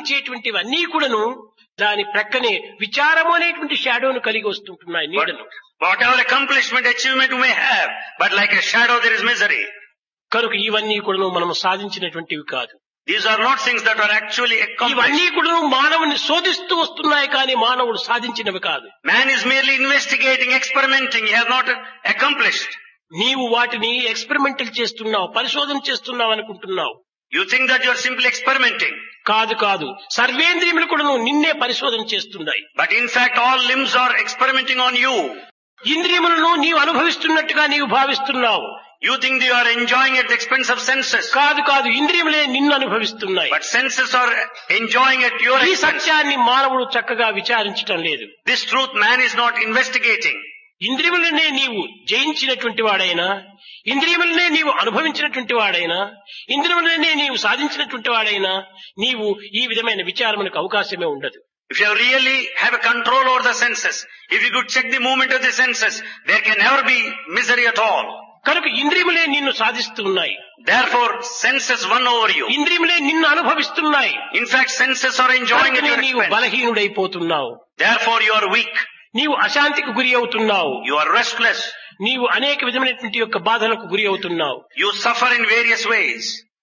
సాధించేటువంటివన్నీ కూడాను దాని ప్రక్కనే విచారము అనేటువంటి షాడోను కలిగి వస్తుంటున్నాయి నీడను Whatever accomplishment, achievement you may have, but like a shadow there is misery. కనుక ఇవన్నీ కూడా మనం సాధించినటువంటివి కాదు These are not things that are actually accomplished. ఇవన్నీ కూడా మానవుని శోధిస్తూ వస్తున్నాయి కానీ మానవుడు సాధించినవి కాదు Man is merely investigating, experimenting. He has not accomplished. నీవు వాటిని ఎక్స్పెరిమెంటల్ చేస్తున్నావు పరిశోధన చేస్తున్నావు అనుకుంటున్నావు You think that you are simply experimenting. కాదు కాదు సర్వేంద్రియములు కూడా నిన్నే పరిశోధన చేస్తున్నాయి But in fact, all limbs are experimenting on you. ఇంద్రియములను నీవు అనుభవిస్తున్నట్టుగా నీవు భావిస్తున్నావు You think you are enjoying at the expense of senses. కాదు కాదు ఇంద్రియములే నిన్ను అనుభవిస్తున్నాయి But senses are enjoying at your ఈ expense. సత్యాన్ని మానవుడు చక్కగా విచారించటం లేదు This truth man is not investigating. ఇంద్రియములనే నీవు జయించినటువంటి వాడైనా ఇంద్రియములనే నీవు అనుభవించినటువంటి వాడైనా ఇంద్రియములనే నీవు సాధించినటువంటి వాడైనా నీవు ఈ విధమైన విచారములకు అవకాశమే ఉండదు If you really have a control over the senses, if you could check the movement of the senses, there can never be misery at all. కనుక ఇంద్రియములే నిన్ను సాధిస్తున్నాయి Therefore, senses won over you. ఇంద్రియములే నిన్ను అనుభవిస్తున్నాయి In fact, senses are enjoying at కనుకనే your నీవు expense. బలహీనుడైపోతున్నావు Therefore, you are weak. నీవు అశాంతికి గురి అవుతున్నావు You are restless. నీవు అనేక విధమైనటువంటి యొక్క బాధలకు గురి అవుతున్నావు You suffer in various ways.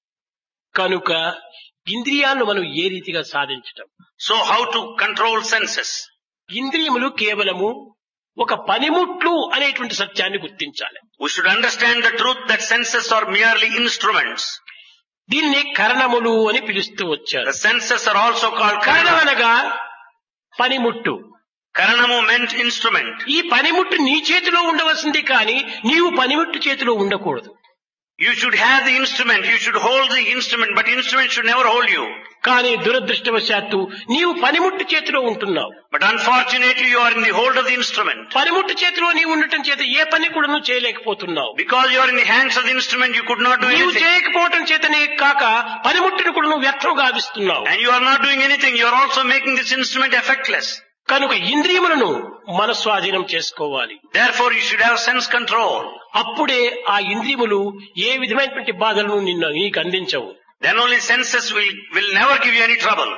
కనుక ఇంద్రియాలను మనం ఏ రీతిగా సాధించటం So how to control senses? ఇంద్రియములు కేవలము ఒక పనిముట్లు అనేటువంటి సత్యాన్ని గుర్తించాలి We should understand the truth that senses are merely instruments. దీన్ని కరణములు అని పిలుస్తూ వచ్చారు The senses are also called Karanam karana. అనగా పనిముట్టు Karanamu meant instrument. ఈ పనిముట్టు నీ చేతిలో ఉండవలసింది కానీ నీవు పనిముట్టు చేతిలో ఉండకూడదు You should have the instrument. You should hold the instrument, but instrument should never hold you. కానీ దురదృష్టవశాత్తు నీవు పనిముట్టు చేతిలో ఉంటున్నావు But unfortunately, you are in the hold of the instrument. పనిముట్టు చేతిలో నీవు ఉండటం చేత ఏ పని కూడా నువ్వు చేయలేకపోతున్నావు Because you are in the hands of the instrument, you could not do నీవు anything. చేయకపోవటం చేతనే కాక పనిముట్టును కూడా నువ్వు వ్యర్థం గావిస్తున్నావు And you are not doing anything. You are also making this instrument effectless. కనుక ఇంద్రియములను మన స్వాధీనం చేసుకోవాలి Therefore, you should have sense control. అప్పుడే ఆ ఇంద్రియములు ఏ విధమైనటువంటి బాధలను నిన్ను నీకు అందించవు Then only senses will, will never give you any trouble.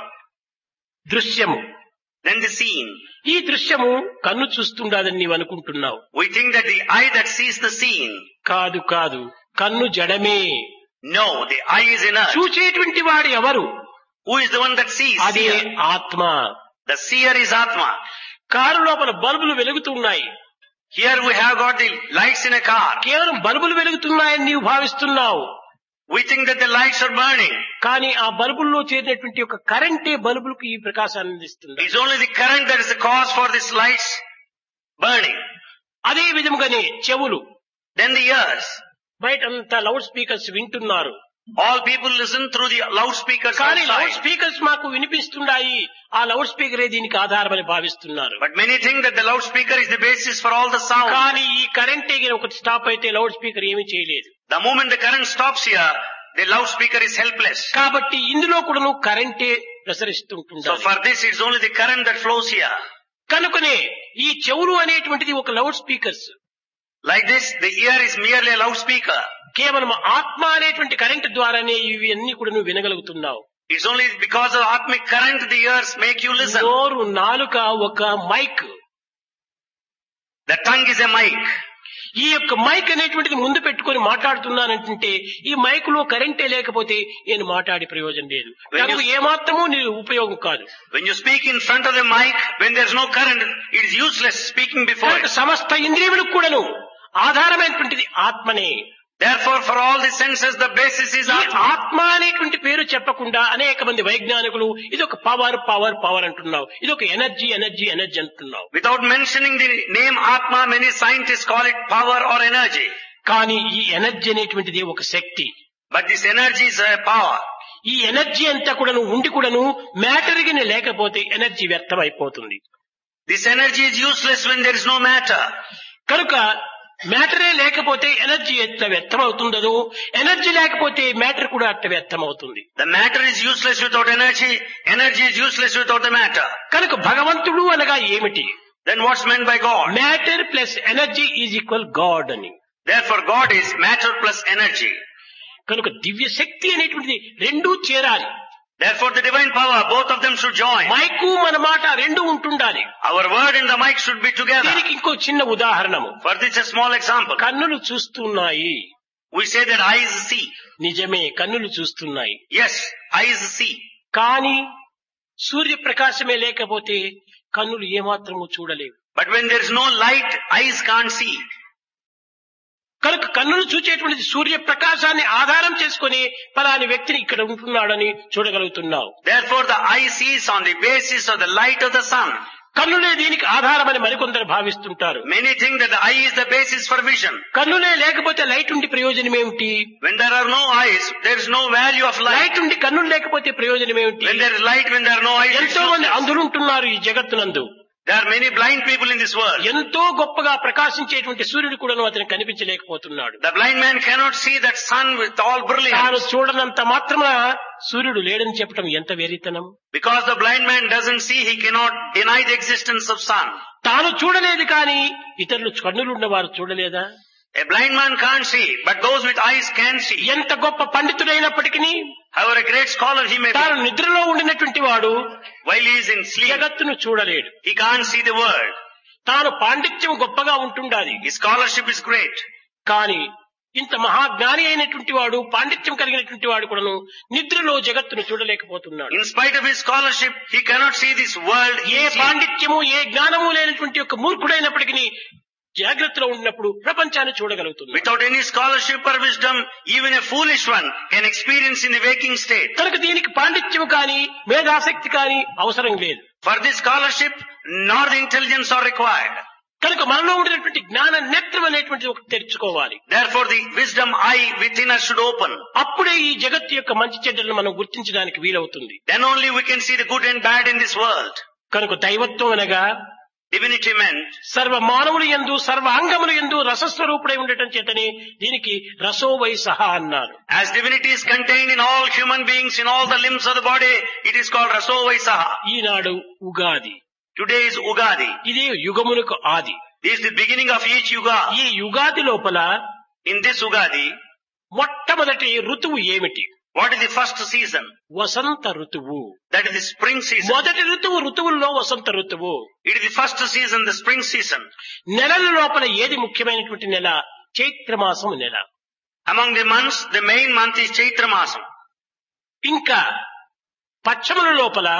దృశ్యము Then the scene. ఈ దృశ్యము కన్ను చూస్తుండదని నీవు అనుకుంటున్నావు We think that the eye that sees the scene. కాదు కాదు కన్ను జడమే No, the eye is inert. చూచేటువంటి వాడు ఎవరు Who is the one that sees? అదే Seer. ఆత్మ The seer is Atma. Car లోపల బల్బులు వెలుగుతున్నాయి Here we have got the lights in a car. కేవలం బల్బులు వెలుగుతున్నాయని నీవు భావిస్తున్నావు We think that the lights are burning. కానీ ఆ బల్బుల్లో చేరినటువంటి ఒక కరెంటే బల్బులకు ఈ ప్రకాశాన్ని అందిస్తుంది It's only the current that is the cause for these lights burning. అదే విధముగానే చెవులు Then the ears. బయట అంతా లౌడ్ స్పీకర్స్ వింటున్నారు All people listen through the loudspeakers కానీ లౌడ్ outside. స్పీకర్స్ మాకు వినిపిస్తున్నాయి ఆ లౌడ్ స్పీకరే దీనికి ఆధారమని భావిస్తున్నారు But many think that the loudspeaker is the basis for all the sound. కానీ ఈ కరెంటే ఒకటి స్టాప్ అయితే లౌడ్ స్పీకర్ ఏమీ చేయలేదు The moment the current stops here, the loudspeaker is helpless. కాబట్టి ఇందులో కూడా నువ్వు కరెంటే So ప్రసరిస్తుంటుంటారు for this, it's only the current that flows here. కనుకనే ఈ చెవులు అనేటువంటిది ఒక loud speakers Like this, the ear is merely a loudspeaker. కేవలం ఆత్మ అనేటువంటి కరెంట్ ద్వారానే ఇవి అన్ని కూడా నువ్వు వినగలుగుతున్నావు It's only because of atmic current the ears make you listen. నోరు నాలుక ఒక mic The tongue is a mic. ఈ యొక్క మైక్ అనేటువంటిది ముందు పెట్టుకొని మాట్లాడుతున్నానంటుంటే ఈ మైక్ లో కరెంటే లేకపోతే నేను మాట్లాడే ప్రయోజనం లేదు నాకు ఏమాత్రమూ నేను ఉపయోగం కాదు When you speak in front of the mic, when there's no current, it is useless speaking before కనుక it. సమస్త ఇంద్రియములకు కూడాను ఆధారమైనటువంటిది ఆత్మనే Therefore, for all the senses, the basis is ఈ Atma. ఆత్మ అనేటువంటి పేరు చెప్పకుండా అనేక మంది వైజ్ఞానికులు ఇది ఒక పవర్ పవర్ పవర్ అంటున్నావు ఇది ఒక ఎనర్జీ ఎనర్జీ ఎనర్జీ అంటున్నావు Without mentioning the name Atma, many scientists call it power or energy. కానీ ఈ ఎనర్జీ అనేటువంటిది ఒక శక్తి But this energy is a power. ఈ ఎనర్జీ అంతా కూడాను ఉండి కూడాను మ్యాటర్ గిని లేకపోతే ఎనర్జీ వ్యర్థమైపోతుంది This energy is useless when there is no matter. కనుక మ్యాటరే లేకపోతే ఎనర్జీ ఎట్లా వ్యర్థమవుతుందో ఎనర్జీ లేకపోతే మ్యాటర్ కూడా అట్ట వ్యర్థమవుతుంది The matter is useless without energy. Energy is useless without the matter. కనుక భగవంతుడు అనగా ఏమిటి Then what's meant by God? Matter plus energy is equal God అని Therefore, God is matter plus energy. కనుక దివ్య శక్తి అనేటువంటిది రెండూ చేరాలి Therefore the divine power, both of them should join. Mic మన మాట రెండు ఉంటుండాలి Our word and the mic should be together. దీనికి ఇంకో చిన్న ఉదాహరణము For this a small example. కన్నులు చూస్తున్నాయి We say that eyes see. నిజమే కన్నులు చూస్తున్నాయి Yes, eyes see. కానీ సూర్యప్రకాశమే లేకపోతే కన్నులు ఏమాత్రము చూడలేవు But when there is no light, eyes can't see. కనుక కన్నులు చూచేటువంటి సూర్యప్రకాశాన్ని ఆధారం చేసుకొని ఫలాని వ్యక్తిని ఇక్కడ ఉంటున్నాడని చూడగలుగుతున్నావు Therefore the eye sees on the basis of the light of the sun. కన్నులే దీనికి ఆధారమని మరికొందరు భావిస్తుంటారు Many think that the eye is the basis for vision. కన్నులే లేకపోతే లైట్ ఉండి ప్రయోజనం ఏమిటి When there are no eyes, there is no value of light. Light ఉండి కన్నులు లేకపోతే ప్రయోజనం ఏమిటి When there is light, when there are no eyes, there is ఎంతో no- మంది అందులుంటున్నారు ఈ జగత్తునందు there are many blind people in this world. ఎంతో గొప్పగా ప్రకాశించేటువంటి సూర్యుడు కూడాను అతను కనిపించలేకపోతున్నాడు The blind man cannot see that sun with all తాను brilliance చూడనంత మాత్రమే సూర్యుడు లేడని చెప్పడం ఎంత వెరితనం because the blind man doesn't see, he cannot deny the existence of sun. తాను చూడలేదు కానీ ఇతరులు కన్నులున్న వారు చూడలేదా A blind man can't see, but those with eyes can see. ఎంత గొప్ప పండితుడైనప్పటికీ However, a great scholar he may be, తాను నిద్రలో ఉండినటువంటి వాడు while he is in sleep, జగత్తును చూడలేడు he can't see the world. తాను పాండిత్యం గొప్పగా ఉంటుండాలి His scholarship is great. కానీ ఇంత మహాజ్ఞాని అయినటువంటి వాడు పాండిత్యం కలిగినటువంటి వాడు కూడాను నిద్రలో జగత్తును చూడలేకపోతున్నాడు In spite of his scholarship, he cannot see this world A easily. పాండిత్యము ఏ జ్ఞానము లేనటువంటి యొక్క మూర్ఖుడైనప్పటికీ జాగ్రత్తలో ఉన్నప్పుడు ప్రపంచాన్ని చూడగలుగుతున్నాడు Without any scholarship or wisdom, even a foolish one can experience in the waking state. కనుక దీనికి పాండిత్యం కానీ మేధాశక్తి కానీ అవసరం లేదు For this scholarship, nor the intelligence are required. కనుక మనలో ఉండినటువంటి జ్ఞాన నేత్రం అనేటువంటిది ఒకటి తెరుచుకోవాలి Therefore, the wisdom eye within us should open. అప్పుడే ఈ జగత్తు యొక్క మంచి చెడ్డలను మనం గుర్తించడానికి వీలవుతుంది Then only we can see the good and bad in this world. కనుక దైవత్వం అనగా Divinity meant సర్వ మానవులు ఎందు సర్వ అంగములు ఎందు రసస్వరూపుడై ఉండటం చేతనే దీనికి రసో వై సహా అన్నారు as divinity is contained in all human beings, in all the limbs of the body, it is called Raso Vaisaha. Eenadu Ugadi Today is Ugadi. ఇది యుగములకు ఆది This is the beginning of each Yuga. ఈ యుగాది లోపల In this Ugadi, మొట్టమొదటి ఋతువు ఏమిటి what is the first season? వసంత ఋతువు That is the spring season. మొదటి ఋతువు ఋతువుల్లో వసంత ఋతువు It is the first season, the spring season. నెలల లోపల ఏది ముఖ్యమైనటువంటి నెల చైత్రమాసం నెల Among the months, the main month is Chaitra Masam. ఇంకా పక్షముల లోపల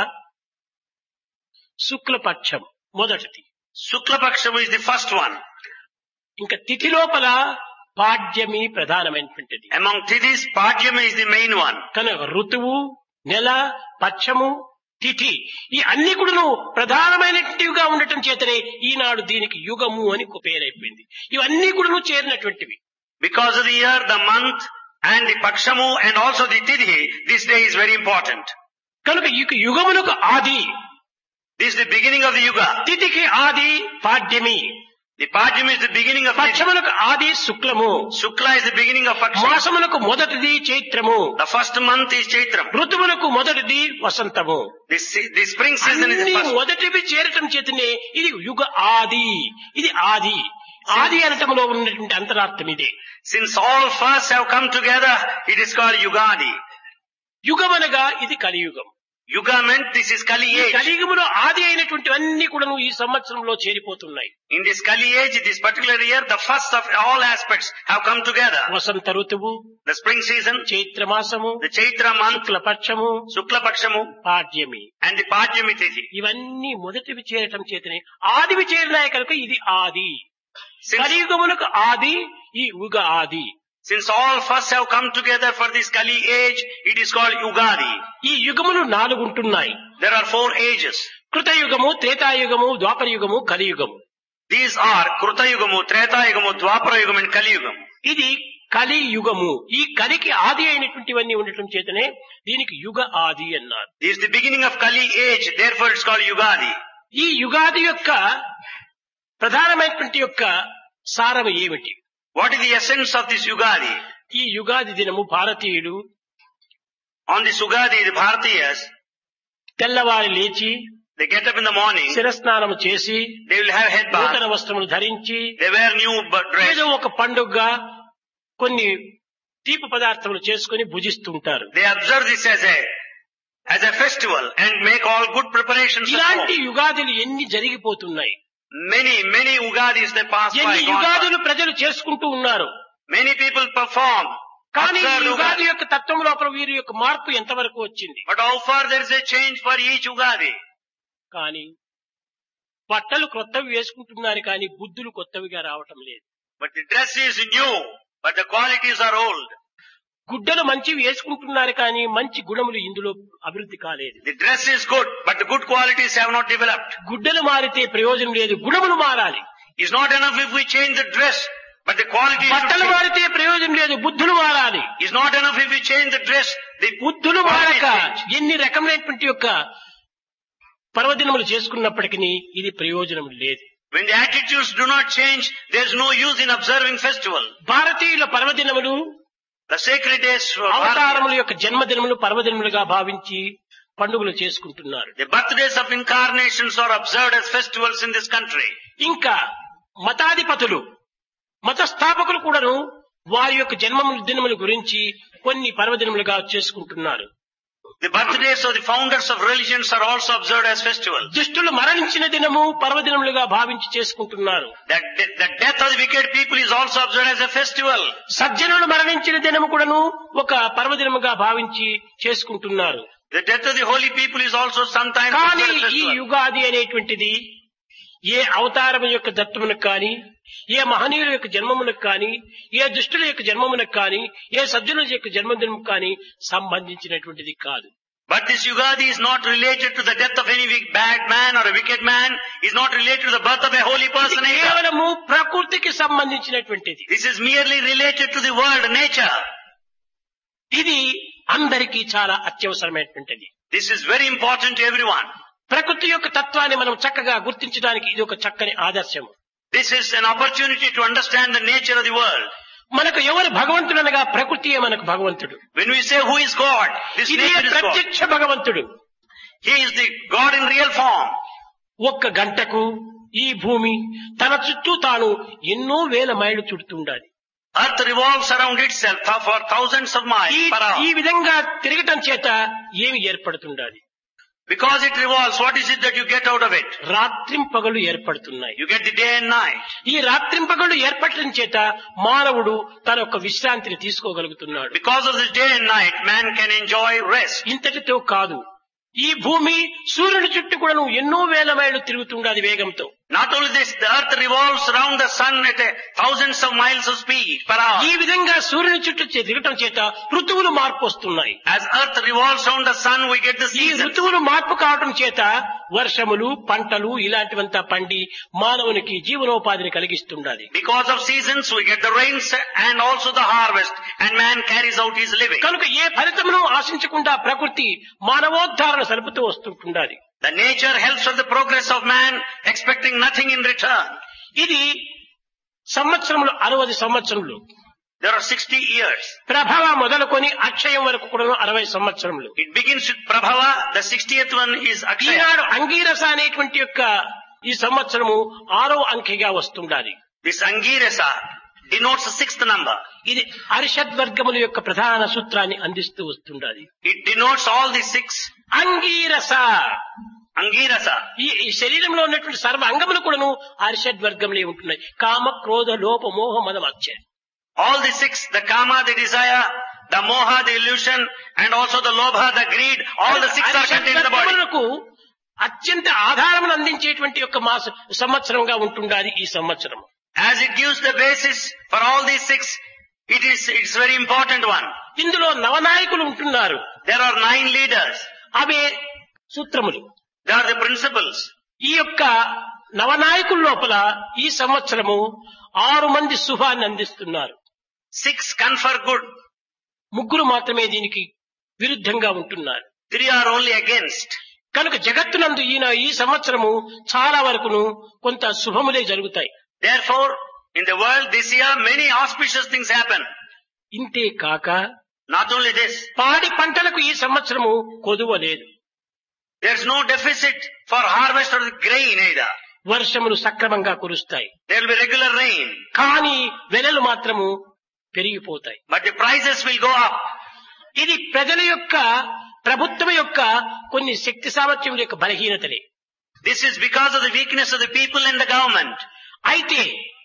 శుక్లపక్షం మొదటిది Shukla Paksham is the first one. ఇంకా తిథి లోపల పాడ్యమి ప్రధానమైనటువంటిది Among Tithis, Padyama is the main one. కనుక ఋతువు నెల పక్షము తిథి ఈ అన్ని కూడాను ప్రధానమైనటువంటివిగా ఉండటం చేతనే ఈనాడు దీనికి యుగము అని ఒక పేరైపోయింది ఇవన్నీ కూడాను చేరినటువంటివి Because of the year, the month, and the Pakshamu, and also the Tithi, this day is very important. కనుక ఈ యుగములకు ఆది This is the beginning of the Yuga. తిథికి ఆది పాడ్యమి The Padyam is the beginning of Tithi. పక్షములకు ఆది శుక్లము Shukla is the beginning of Paksham. మాసములకు మొదటిది చైత్రము The first month is Chaitram. ఋతువులకు మొదటిది వసంతము The, se- the spring season is the అన్ని first. మొదటివి చేరటం చేతనే ఇది యుగ ఆది ఇది ఆది ఆది అనటంలో ఉన్నటువంటి అంతరార్థం ఇదే Since all firsts have come together, it is called Yugadi. యుగమనగా ఇది కలియుగం Yuga meant this is Kali ఈ age. కలియుగములో ఆది అయినటువంటి అన్ని కూడాను ఈ సంవత్సరంలో చేరిపోతున్నాయి In this Kali age, this particular year, the first of all aspects have come together. వసంత ఋతువు The spring season, చైత్రమాసము the Chaitra month, శుక్లపక్షము Shukla Pakshamu, పాడ్యమి and the Padyami Tithi. ఇవన్నీ మొదటివి చేరటం చేతనే ఆదివి చేరినాయి కనుక ఇది ఆది Since, కలియుగమునకు ఆది ఈ యుగ ఆది since all firsts have come together for this Kali age, it is called Yugadi. ఈ యుగములు నాలుగు ఉంటున్నాయి There are four ages. కృతయుగము త్రేతాయుగము ద్వాపరయుగము కలియుగము These are Kruta Yugamu, Treta Yugamu, Dwapara Yugam and Kali Yugam. ఇది కలియుగము ఈ కలికి ఆది అయినటువంటివన్నీ ఉండటం చేతనే దీనికి యుగ ఆది అన్నారు This is the beginning of Kali age, therefore it's called Yugadi. ఈ యుగాది యొక్క ప్రధానమైనటువంటి యొక్క సారం ఏమిటి What is the essence of this Yugadi? ఈ యుగాది దినము భారతీయుడు On this Yugadi, the Bharatiyas, తెల్లవారి లేచి they get up in the morning, శిరస్నానము చేసి they will have head నూతన bath, వస్త్రములు ధరించి they wear new bu- dress, ఏదో ఒక పండుగగా కొన్ని తీపి పదార్థములు చేసుకుని భుజిస్తుంటారు they observe this as a, as a festival and make all good preparations at ఇలాంటి home. యుగాదులు ఎన్ని జరిగిపోతున్నాయి Many, many Ugadis they pass by. ఎన్ని gone by. యుగాదులు ప్రజలు చేసుకుంటూ ఉన్నారు Many people perform. కానీ ఈ observe యుగాది Ugadi. యొక్క తత్వం లోపల వీరి యొక్క మార్పు ఎంతవరకు వచ్చింది But how far there is a change for each Ugadi. కానీ బట్టలు కొత్తవి వేసుకుంటున్నారు కానీ బుద్ధులు కొత్తవిగా రావటం లేదు But the dress is new, but the qualities are old. గుడ్డలు మంచివి వేసుకుంటున్నారు కానీ మంచి గుణములు ఇందులో అభివృద్ధి కాలేదు The dress is good, but the good qualities have not developed. గుడ్డలు మారితే ప్రయోజనం లేదు గుణములు మారాలి It's not enough if we change the dress, but the qualities should బట్టలు change. మారితే ప్రయోజనం లేదు బుద్ధులు మారాలి It's not enough if we change the dress, the బుద్ధులు మారక qualities change. ఎన్ని రకమైనటువంటి యొక్క పర్వదినములు చేసుకున్నప్పటికీ ఇది ప్రయోజనం లేదు When the attitudes do not change, there's no use in observing festival. భారతీయుల పర్వదినములు The sacred days for Bharati, అవతారముల యొక్క జన్మదినములు పర్వదినములుగా భావించి పండుగలు చేసుకుంటున్నారు the birthdays of incarnations are observed as festivals in this country. ఇంకా మతాధిపతులు మత స్థాపకులు కూడాను వారి యొక్క జన్మ దినముల గురించి కొన్ని పర్వదినములుగా చేసుకుంటున్నారు The birthdays of the founders of religions are also observed as festivals. దుష్టులు మరణించిన దినము పర్వదినములుగా భావించి చేసుకుంటున్నారు That de- the death of the wicked people is also observed as a festival. సజ్జనులు మరణించిన దినము కూడాను ఒక పర్వదినముగా భావించి చేసుకుంటున్నారు The death of the holy people is also sometimes కానీ observed as ఈ festival. యుగాది అనేటువంటిది ఏ అవతారం యొక్క దత్తమునకు కానీ ఏ మహనీయుల యొక్క జన్మమునకు కానీ ఏ దుష్టుల యొక్క జన్మమునకు కానీ ఏ సజ్జనుల యొక్క జన్మదినము కానీ సంబంధించినటువంటిది కాదు But this Yugadi is not related to the death of any wick- bad man or a wicked man, is not related to the birth of a holy ఇది person either. కేవలము ప్రకృతికి సంబంధించినటువంటిది This is merely related to the world, nature. ఇది అందరికీ చాలా అత్యవసరమైనటువంటిది This is very important to everyone. ప్రకృతి యొక్క తత్వాన్ని మనం చక్కగా గుర్తించడానికి ఇది ఒక చక్కని ఆదర్శం This is an opportunity to understand the nature of the world. మనకు ఎవరు భగవంతుడనగా ప్రకృతియే మనకు భగవంతుడు When we say who is God, this ఇదే nature is God. ప్రత్యక్ష భగవంతుడు He is the God in real form. ఒక్క గంటకు ఈ భూమి తన చుట్టూ తాను ఎన్నో వేల మైళ్ళు చుడుతుండాలి Earth revolves around itself for thousands of miles ఈ per ఈ hour. విధంగా తిరగటం చేత ఏమి ఏర్పడుతుండాలి Because it revolves, what is it that you get out of it? రాత్రింపగలు ఏర్పడుతున్నాయి You get the day and night. ఈ రాత్రింపగలు ఏర్పడటం చేత మానవుడు తన యొక్క విశ్రాంతిని తీసుకోగలుగుతున్నాడు Because of this day and night, man can enjoy rest. ఇంతటితో కాదు ఈ భూమి సూర్యుని చుట్టూ కూడా నువ్వు ఎన్నో వేల మైళ్ళు తిరుగుతుండాలి వేగంతో Not only this, the earth revolves around the sun at a thousands of miles of speed per hour. ఈ విధంగా సూర్యుని చుట్టూ చే- తిరగటం చేత ఋతువులు మార్పు వస్తున్నాయి As earth revolves around the sun, we get the ఈ seasons. ఋతువులు మార్పు కావటం చేత వర్షములు పంటలు ఇలాంటివంతా పండి మానవునికి జీవనోపాధిని కలిగిస్తుండాలి Because of seasons, we get the rains and also the harvest, and man carries out his living. కనుక ఏ ఫలితమును ఆశించకుండా ప్రకృతి మానవోద్ధారణ సలుపుతూ వస్తుంటుండాలి The nature helps for the progress of man, expecting nothing in return. ఇది సంవత్సరములు అరవది సంవత్సరములు There are 60 years. ప్రభవ మొదలుకొని అక్షయం వరకు కూడా అరవై సంవత్సరములు It begins with Prabhava, the 60th one is Akshaya. ఈనాడు అంగీరస అనేటువంటి యొక్క ఈ సంవత్సరము ఆరో అంకెగా వస్తుండాలి This Angirasa denotes the sixth number. ఇది అరిషద్ వర్గముల యొక్క ప్రధాన సూత్రాన్ని అందిస్తూ వస్తుండాలి It denotes all the six Angirasa Angirasa. ఈ ఈ శరీరంలో ఉన్నటువంటి సర్వ అంగములు కూడాను అరిషడ్ వర్గంలో ఉంటున్నాయి కామ క్రోధ లోప మోహ మదం అచ్చ All the six, the Kama, the desire, the Moha, the illusion, and also the Lobha, the greed, all the six are contained in the body. వర్గములకు అత్యంత ఆధారమును అందించేటువంటి యొక్క మాస సంవత్సరంగా ఉంటుండాలి ఈ సంవత్సరం As it gives the basis for all these six, it is, it's very important one. ఇందులో నవనాయకులు ఉంటున్నారు There are nine leaders. Away సూత్రములు They are the principles. ఈ యొక్క నవనాయకుల లోపల ఈ సంవత్సరము ఆరు మంది శుభాన్ని అందిస్తున్నారు Six confer good. ముగ్గురు మాత్రమే దీనికి విరుద్ధంగా ఉంటున్నారు Three are only against. కనుక జగత్తునందు ఈయన ఈ సంవత్సరము చాలా వరకును కొంత శుభములే జరుగుతాయి Therefore, in the world this year, many auspicious things happen. ఇంతే కాక Not only this, పాడి పంటలకు ఈ సంవత్సరము కొదువ లేదు there's no deficit for harvest of the grain either. వర్షములు సక్రమంగా కురుస్తాయి There will be regular rain, కానీ వెలలు మాత్రము పెరిగిపోతాయి but the prices will go up. ఇది ప్రజల యొక్క ప్రభుత్వం యొక్క కొన్ని శక్తి సామర్థ్యముల యొక్క బలహీనతలే This is because of the weakness of the people and the government. అయితే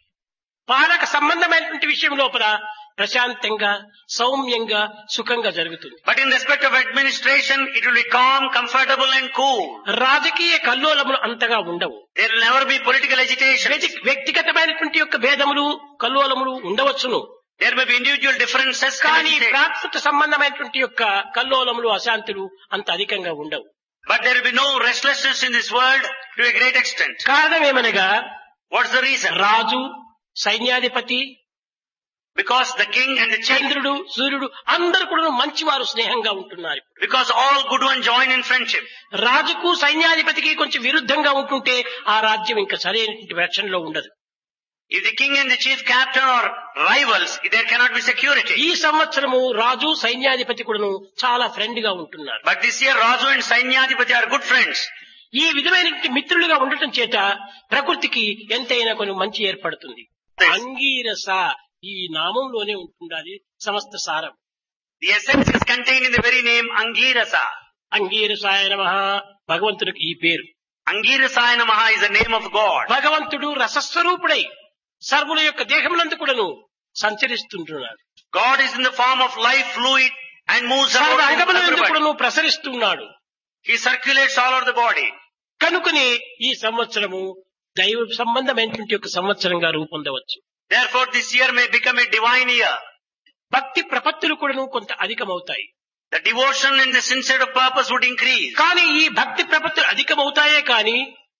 పాలక సంబంధమైనటువంటి విషయం లోపల ప్రశాంతంగా సౌమ్యంగా సుఖంగా జరుగుతుంది But in respect of administration, it will be calm, comfortable and cool. రాజకీయ కల్లోలములు అంతగా ఉండవు There will never be political agitation. వ్యక్తి- వ్యక్తిగతమైనటువంటి యొక్క భేదములు కల్లోలములు ఉండవచ్చును There may be individual differences. and కానీ agitation. ప్రాకృత సంబంధమైనటువంటి యొక్క కల్లోలములు అశాంతులు అంత అధికంగా ఉండవు But there will be no restlessness in this world to a great extent. కారణం ఏమనగా What's the reason? రాజు సైన్యాధిపతి Because the king and the chief, చంద్రుడు సూర్యుడు అందరు కూడా మంచివారు స్నేహంగా ఉంటున్నారు because all good ones join in friendship. రాజుకు సైన్యాధిపతికి కొంచెం విరుద్ధంగా ఉంటుంటే ఆ రాజ్యం ఇంకా సరైనటువంటి రక్షణలో ఉండదు If the king and the chief captain are rivals, there cannot be security. ఈ సంవత్సరము రాజు సైన్యాధిపతి కూడాను చాలా ఫ్రెండ్ గా ఉంటున్నారు But this year Raju and Sainyadipati are good friends. ఈ విధమైనటువంటి మిత్రులుగా ఉండటం చేత ప్రకృతికి ఎంతైనా కొన్ని మంచి ఏర్పడుతుంది అంగీరస ఈ నామంలోనే ఉంటుండాలి సమస్త సారం The essence is contained in the very name Angirasa. అంగీరసాయ నమ భగవంతుడికి ఈ పేరు Angirasaya Namaha is the name of God. భగవంతుడు రసస్వరూపుడై సర్వుల యొక్క దేహమునందు కూడాను సంచరిస్తుంటున్నాడు God is in the form of life fluid and moves సర్వ about in అంగములందు everybody. కూడాను ప్రసరిస్తున్నాడు He circulates all over the body. కనుకనే ఈ సంవత్సరము దైవ సంబంధమైనటువంటి ఒక సంవత్సరంగా రూపొందవచ్చు Therefore this year may become a divine year. భక్తి ప్రపత్తులు కూడాను కొంత అధికమవుతాయి The devotion and the sincere purpose would increase. కానీ ఈ భక్తి ప్రపత్తులు అధికమవుతాయే కానీ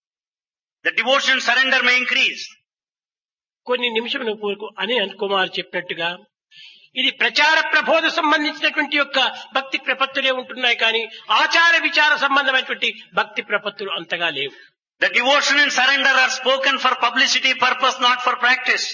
The devotion surrender may increase. కొన్ని నిమిషముల పూర్వకు అని కుమార్ చెప్పినట్టుగా ఇది ప్రచార ప్రబోధ సంబంధించినటువంటి యొక్క భక్తి ప్రపత్తులే ఉంటున్నాయి కానీ ఆచార విచార సంబంధమైనటువంటి భక్తి ప్రపత్తులు అంతగా లేవు The devotion and surrender are spoken for publicity purpose, not for practice.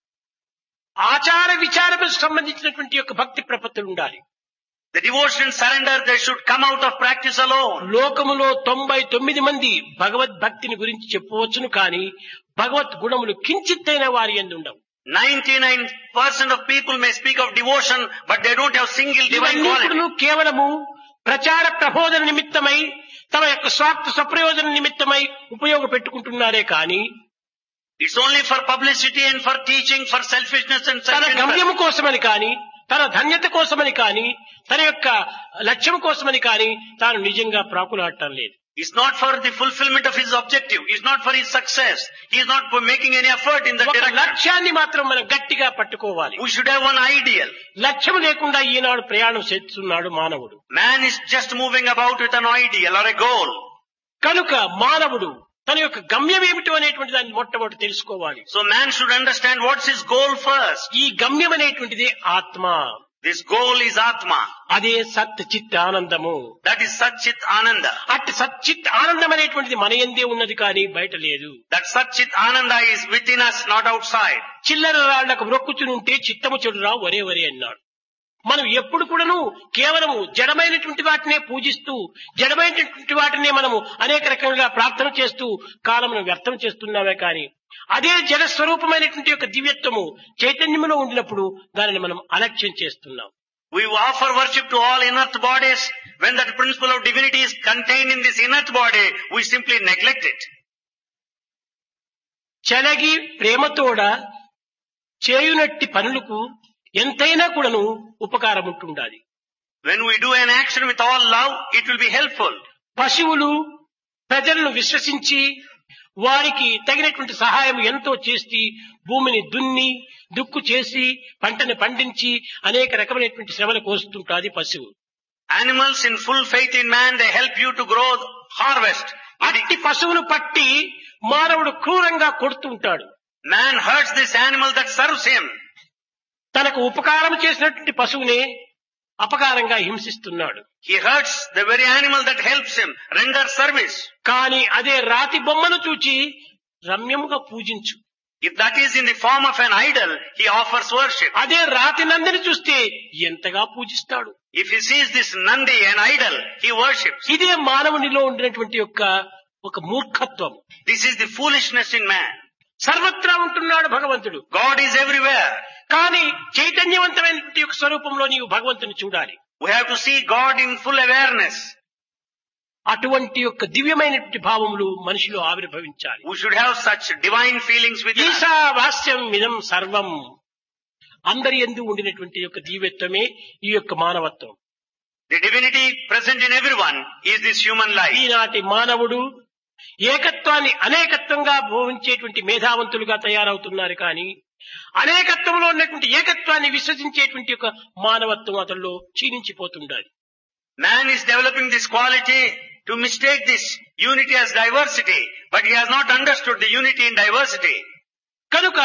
ఆచార విచారములకు సంబంధించినటువంటి యొక్క భక్తి ప్రపత్తులు ఉండాలి The devotion and surrender, they should come out of practice alone. లోకములో తొంభై తొమ్మిది మంది భగవద్భక్తిని గురించి చెప్పవచ్చును కానీ భగవత్ గుణములు కించిత్తైన వారి ఎందు ఉండవు 99% of people may speak of devotion, but they don't have single divine ఇవన్నీ quality. కూడాను కేవలము ప్రచార ప్రబోధన నిమిత్తమై తమ యొక్క స్వార్థ సప్రయోజన నిమిత్తమై ఉపయోగపెట్టుకుంటున్నారే కానీ It's only for publicity and for teaching, for selfishness and తన self గమ్యము కోసమని కానీ తన ధన్యత కోసమని కానీ తన యొక్క లక్ష్యం కోసమని కానీ తాను నిజంగా ప్రాకులాడటం లేదు It's not for the fulfillment of his objective. It's not for his success. He is not making any effort in that ఒక direction. లక్ష్యాన్ని మాత్రం మనం గట్టిగా పట్టుకోవాలి We should have one ideal. లక్ష్యం లేకుండా ఈనాడు ప్రయాణం చేస్తున్నాడు మానవుడు Man is just moving about with an ideal or a goal. కనుక మానవుడు తన యొక్క గమ్యం ఏమిటో అనేటువంటి దాన్ని మొట్టమొదటి తెలుసుకోవాలి So man should understand what's his goal first. ఈ గమ్యం అనేటువంటిది ఆత్మ This goal is Atma. అదే సత్ చిత్ ఆనందము That is Satchit Ananda. అట్టి సచ్చిత్ ఆనందం అనేటువంటిది మన ఎందే ఉన్నది కానీ బయట లేదు That Satchit Ananda is within us, not outside. చిల్లర రాళ్లకు మొక్కుచునుంటే చిత్తము చెడురా ఒరే ఒరే అన్నాడు మనం ఎప్పుడు కూడాను కేవలము జడమైనటువంటి వాటినే పూజిస్తూ జడమైనటువంటి వాటినే మనము అనేక రకంగా ప్రార్థన చేస్తూ కాలమును వ్యర్థం చేస్తున్నామే కానీ అదే జడ స్వరూపమైనటువంటి యొక్క దివ్యత్వము చైతన్యములో ఉండినప్పుడు దానిని మనం అలక్ష్యం చేస్తున్నాం We offer worship to all inert bodies. When that principle of divinity is contained in this inert body, we simply neglect it. చెలగి ప్రేమతోడ చేయునట్టి పనులకు ఎంతైనా కూడాను ఉపకారం ఉంటుండాలి When we do an action with all love, it will be helpful. పశువులు ప్రజలను విశ్వసించి వారికి తగినటువంటి సహాయం ఎంతో చేసి భూమిని దున్ని దుక్కు చేసి పంటని పండించి అనేక రకమైనటువంటి శ్రమలు కోస్తుంటాది పశువు Animals in full faith in man, they help you to grow harvest. అట్టి పశువును పట్టి మానవుడు క్రూరంగా కొడుతూ ఉంటాడు Man hurts this animal that serves him. తనకు ఉపకారం చేసినటువంటి పశువునే అపకారంగా హింసిస్తున్నాడు He hurts the very animal that helps him, render service. కానీ అదే రాతి బొమ్మను చూచి రమ్యముగా పూజించు If that is in the form of an idol, he offers worship. అదే రాతి నందిని చూస్తే ఎంతగా పూజిస్తాడు If he sees this Nandi, an idol, he worships. ఇదే మానవునిలో ఉండినటువంటి యొక్క ఒక మూర్ఖత్వం This is the foolishness in man. సర్వత్రా ఉంటున్నాడు భగవంతుడు God is everywhere. కానీ చైతన్యవంతమైనటువంటి యొక్క స్వరూపంలో నీవు భగవంతుని చూడాలి We have to see God in full awareness. అటువంటి యొక్క దివ్యమైనటువంటి భావములు మనిషిలో ఆవిర్భవించాలి We should have such divine feelings within us. ఈశావాస్యం మిదం సర్వం అందరి ఎందు ఉండినటువంటి యొక్క దివ్యత్వమే ఈ యొక్క మానవత్వం The divinity present in everyone is this human life. ఈనాటి మానవుడు ఏకత్వాన్ని అనేకత్వంగా భావించేటువంటి మేధావంతులుగా తయారవుతున్నారు కానీ అనేకత్వంలో ఉన్నటువంటి ఏకత్వాన్ని విశ్వసించేటువంటి యొక్క మానవత్వం అతనిలో క్షీణించిపోతుండాలి Man is developing this quality to mistake this unity as diversity, but he has not understood the unity in diversity. కనుక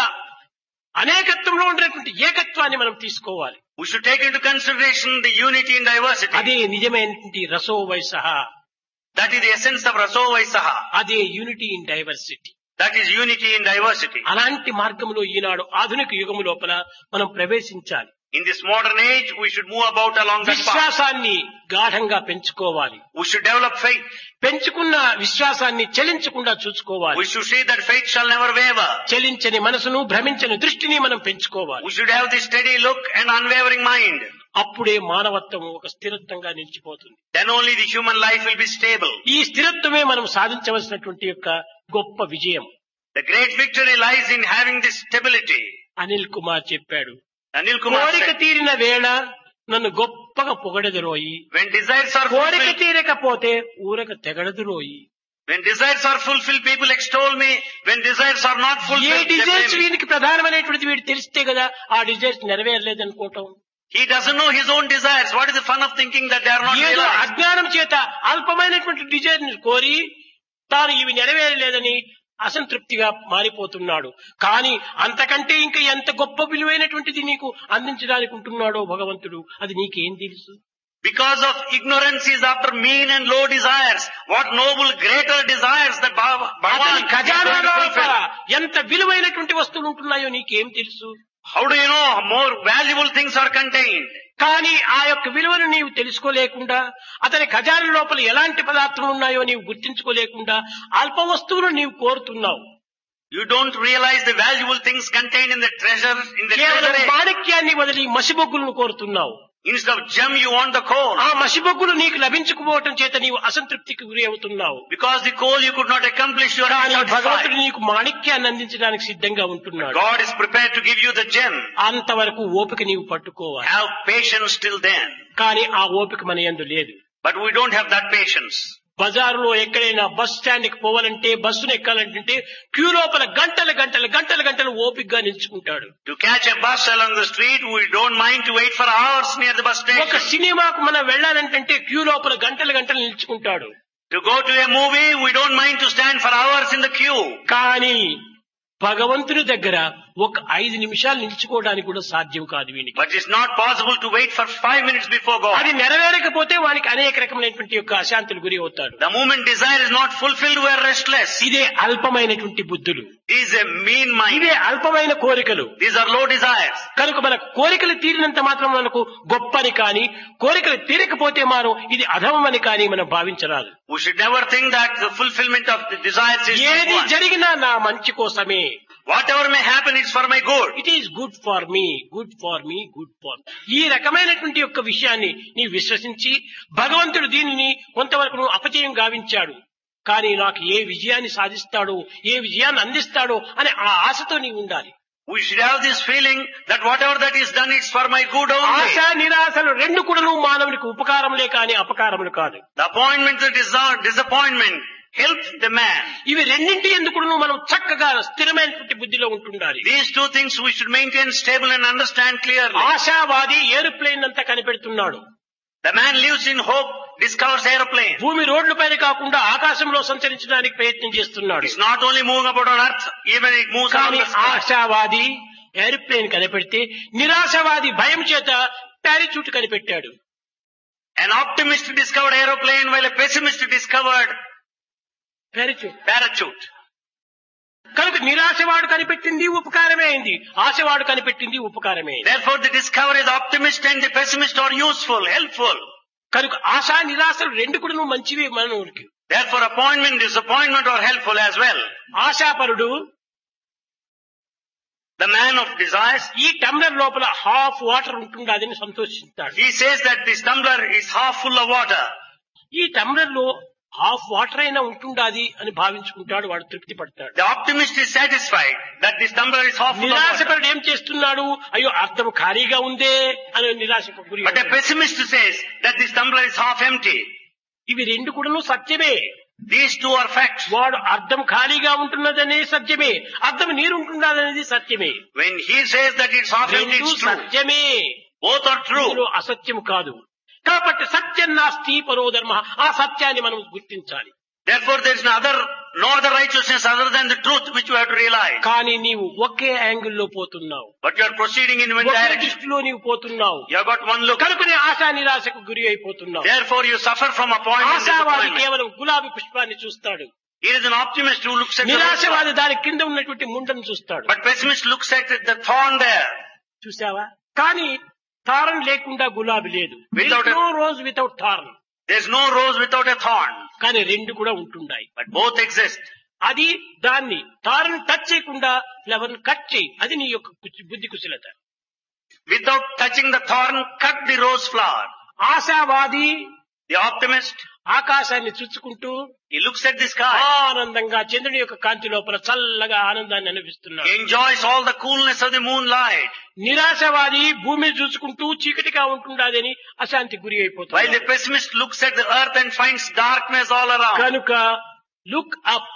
అనేకత్వంలో ఉన్నటువంటి ఏకత్వాన్ని మనం తీసుకోవాలి We should take into consideration the unity in diversity. అదే నిజమైనటువంటి రసో వయస That is the essence of Raso Vaisaha. అదే unity in diversity That is unity in diversity. అలాంటి మార్గంలో ఈనాడు ఆధునిక యుగము లోపల మనం ప్రవేశించాలి In this modern age, we should move about along that path. విశ్వాసాన్ని గాఢంగా పెంచుకోవాలి We should develop faith. పెంచుకున్న విశ్వాసాన్ని చెలించకుండా చూసుకోవాలి We should see that faith shall never waver. చెలించని మనసును భ్రమించని దృష్టిని మనం పెంచుకోవాలి We should have this steady look and unwavering mind. అప్పుడే మానవత్వం ఒక స్థిరత్వంగా నిలిచిపోతుంది Then only the human life will be stable. ఈ స్థిరత్వమే మనం సాధించవలసినటువంటి యొక్క గొప్ప విజయం The great victory lies in having this stability. Anil Kumar చెప్పాడు Anil Kumar కోరిక said, తీరిన వేళ నన్ను గొప్పగా పొగడదురోయి when desires are కోరిక fulfilled, తీరకపోతే ఊరక తెగడదురోయి when desires are fulfilled, people extol me. When desires are not ఏ fulfilled, they desires blame me. వీనికి ప్రధానమైనటువంటి వీడు తెలిస్తే కదా ఆ డిజైర్స్ నెరవేరలేదు అనుకోవటం He doesn't know his own desires. What is the fun of thinking that they are not ఏదో realized? అజ్ఞానం చేత అల్పమైనటువంటి డిజైర్ ని కోరి తాను ఇవి నెరవేరలేదని అసంతృప్తిగా మారిపోతున్నాడు కానీ అంతకంటే ఇంకా ఎంత గొప్ప విలువైనటువంటిది నీకు అందించడానికి ఉంటున్నాడో భగవంతుడు అది నీకేం తెలుసు Because of ignorance is after mean and low desires. What noble, greater desires that Bhava- అతని Bhagavan is going ఖజానాలో to fulfill. ఎంత విలువైనటువంటి వస్తువులు ఉంటున్నాయో నీకేం తెలుసు How do you know more valuable things are contained? కానీ ఆ యొక్క విలువను నీవు తెలుసుకోలేకుండా అతని ఖజాన లోపల ఎలాంటి పదార్థాలు ఉన్నాయో నీవు గుర్తించుకోలేకుండా అల్ప వస్తువులు నీవు కోరుతున్నావు You don't realize the valuable things contained in the treasure, in the కేవలం treasury. మాణిక్యాన్ని వదిలి మసిబొగ్గులను కోరుతున్నావు Instead of gem, you want the coal. ఆ మసిబొగ్గులు నీకు లభించకపోవటం చేత నీవు అసంతృప్తికి గురి అవుతున్నావు Because the coal you could not accomplish, you are కానీ భగవంతుడు unsatisfied. నీకు మాణిక్యాన్ని అందించడానికి సిద్ధంగా ఉంటున్నాడు God is prepared to give you the gem. అంతవరకు ఓపిక నీవు పట్టుకోవాలి Have patience till then. కానీ ఆ ఓపిక మన యందు లేదు But we don't have that patience. బజారులో ఎక్కడైనా బస్ స్టాండ్ కి పోవాలంటే బస్సును ఎక్కాలంటే క్యూ లోపల గంటలు గంటలు గంటలు గంటలు ఓపికగా నిల్చుకుంటాడు To catch a bus along the street, we don't mind to wait for hours near the bus ఒక station. సినిమాకు మనం వెళ్ళాలంటే క్యూ లోపల గంటలు గంటలు నిల్చుకుంటాడు To go to a movie, we don't mind to stand for hours in the queue. కానీ భగవంతుని దగ్గర ఒక ఐదు నిమిషాలు నిల్చుకోవడానికి కూడా సాధ్యం కాదు వీనికి But it's not possible to wait for five minutes before God. అది నెరవేరకపోతే వానికి అనేక రకమైనటువంటి యొక్క అశాంతులు గురి అవుతాడు The moment desire is not fulfilled, we are restless. ఇదే అల్పమైనటువంటి బుద్ధులు This is a mean mind. ఇవే అల్పమైన కోరికలు These are low desires. కనుక మన కోరికలు తీరినంత మాత్రం మనకు గొప్పని కానీ కోరికలు తీరకపోతే మారు ఇది అధమమని కానీ మనం భావించరాదు We should never think that the fulfillment of the desires is ఏది one. జరిగినా నా మంచి కోసమే Whatever may happen, it's for my good. It is good for me good for me good for ఈ రకమైనటువంటి యొక్క విషయాన్ని నీవు విశ్వసించి భగవంతుడు దీనిని కొంతవరకు నువ్వు అపజయం గావించాడు కానీ నాకు ఏ విజయాన్ని సాధిస్తాడో ఏ విజయాన్ని అందిస్తాడో అనే ఆ ఆశతో నీవు ఉండాలి We should have this feeling that whatever that is done, it's for my good only. ఆశ నిరాశలు రెండు కూడాను మానవునికి ఉపకారములే కానీ అపకారములు కాదు The appointment, the disa- disappointment help the man. ఇవి రెండింటి ఎందుకు మనం చక్కగా స్థిరమైనటువంటి బుద్ధిలో ఉంటుండాలి These two things we should maintain stable and understand clearly. ఆశావాది ఏరోప్లేన్ అంతా కనిపెడుతున్నాడు The man lives in hope, discovers aeroplane. భూమి రోడ్ల పైన కాకుండా ఆకాశంలో సంచరించడానికి ప్రయత్నం చేస్తున్నాడు It's not only moving about on earth, even it moves on కానీ the sky. ఆశావాది ఏరోప్లేన్ కనిపెడితే నిరాశవాది భయం చేత పారాచూట్ కనిపెట్టాడు An optimist discovered aeroplane while a pessimist discovered parachute parachute. కనుక నిరాశవాడు కనిపెట్టింది ఉపకారమే అయింది ఆశవాడు కనిపెట్టింది ఉపకారమే అయింది. Therefore the discovery of the optimist and the pessimist are useful, helpful. కనుక ఆశ నిరాశలు రెండు కూడా మంచివి మనకి Therefore appointment, disappointment are helpful as well. ఆశాపరుడు the man of desires, ఈ టమ్లర్ లోపల హాఫ్ వాటర్ ఉంటుండదని సంతోషిస్తాడు he says that this tumbler is half full of water. ఈ టమ్లర్ లో హాఫ్ వాటర్ అయినా ఉంటుండాది అని భావించుకుంటాడు వాడు తృప్తి పడతాడు The optimist is satisfied that this tumbler is half full of water. నిరాశపరుడు ఏం చేస్తున్నాడు అయ్యో అర్థం ఖాళీగా ఉందే అని నిరాశకు గురి But a అవుతాడు. pessimist says that this tumbler is half empty. ఇవి రెండు కూడాను సత్యమే These two are facts. వాడు అర్థం ఖాళీగా ఉంటున్నదనే సత్యమే అర్థం నీరు ఉంటున్నదనేది సత్యమే When he says that it's half empty, రెండు it's true. సత్యమే Both are true. ఇందులో అసత్యం కాదు కాబట్టి సత్యం నాస్తి పరోధర్మ ఆ సత్యాన్ని మనం గుర్తించాలి Therefore, there is no other, no other righteousness other than the truth which you have to realize. కానీ నీవు ఒకే యాంగిల్లో పోతున్నావు But you are proceeding in one okay direction. దృష్టిలో నీవు పోతున్నావు You have got one look. కనుకనే ఆశా నిరాశకు గురి అయిపోతున్నావు Therefore, you suffer from appointment and ఆశావాది disappointment. కేవలం గులాబీ పుష్పాన్ని చూస్తాడు He is an optimist who looks at the rose నిరాశవాది దాని కింద ఉన్నటువంటి ముండను చూస్తాడు But pessimist looks at the thorn there. చూసావా కానీ తారం లేకుండా గులాబీ లేదు Without a- no rose without thorn There's no rose without a thorn. కానీ రెండు కూడా ఉంటున్నాయి But both exist. అది దాన్ని తారను టచ్ చేయకుండా ఫ్లవర్ కట్ చేయి అది నీ యొక్క కుచి- బుద్ధి కుశలత Without touching the thorn, cut the rose flower. ఆశావాది The optimist, ఆకాశాన్ని చూచుకుంటూ he looks at the sky. ఆనందంగా చంద్రుని యొక్క కాంతి లోపల చల్లగా ఆనందాన్ని He అనిపిస్తున్నాడు enjoys all the coolness of the moonlight. నిరాశవాది భూమిని చూసుకుంటూ చీకటిగా ఉంటుండదని అశాంతి గురి While the అయిపోతుంది pessimist looks at the earth and finds darkness all around. కనుక look up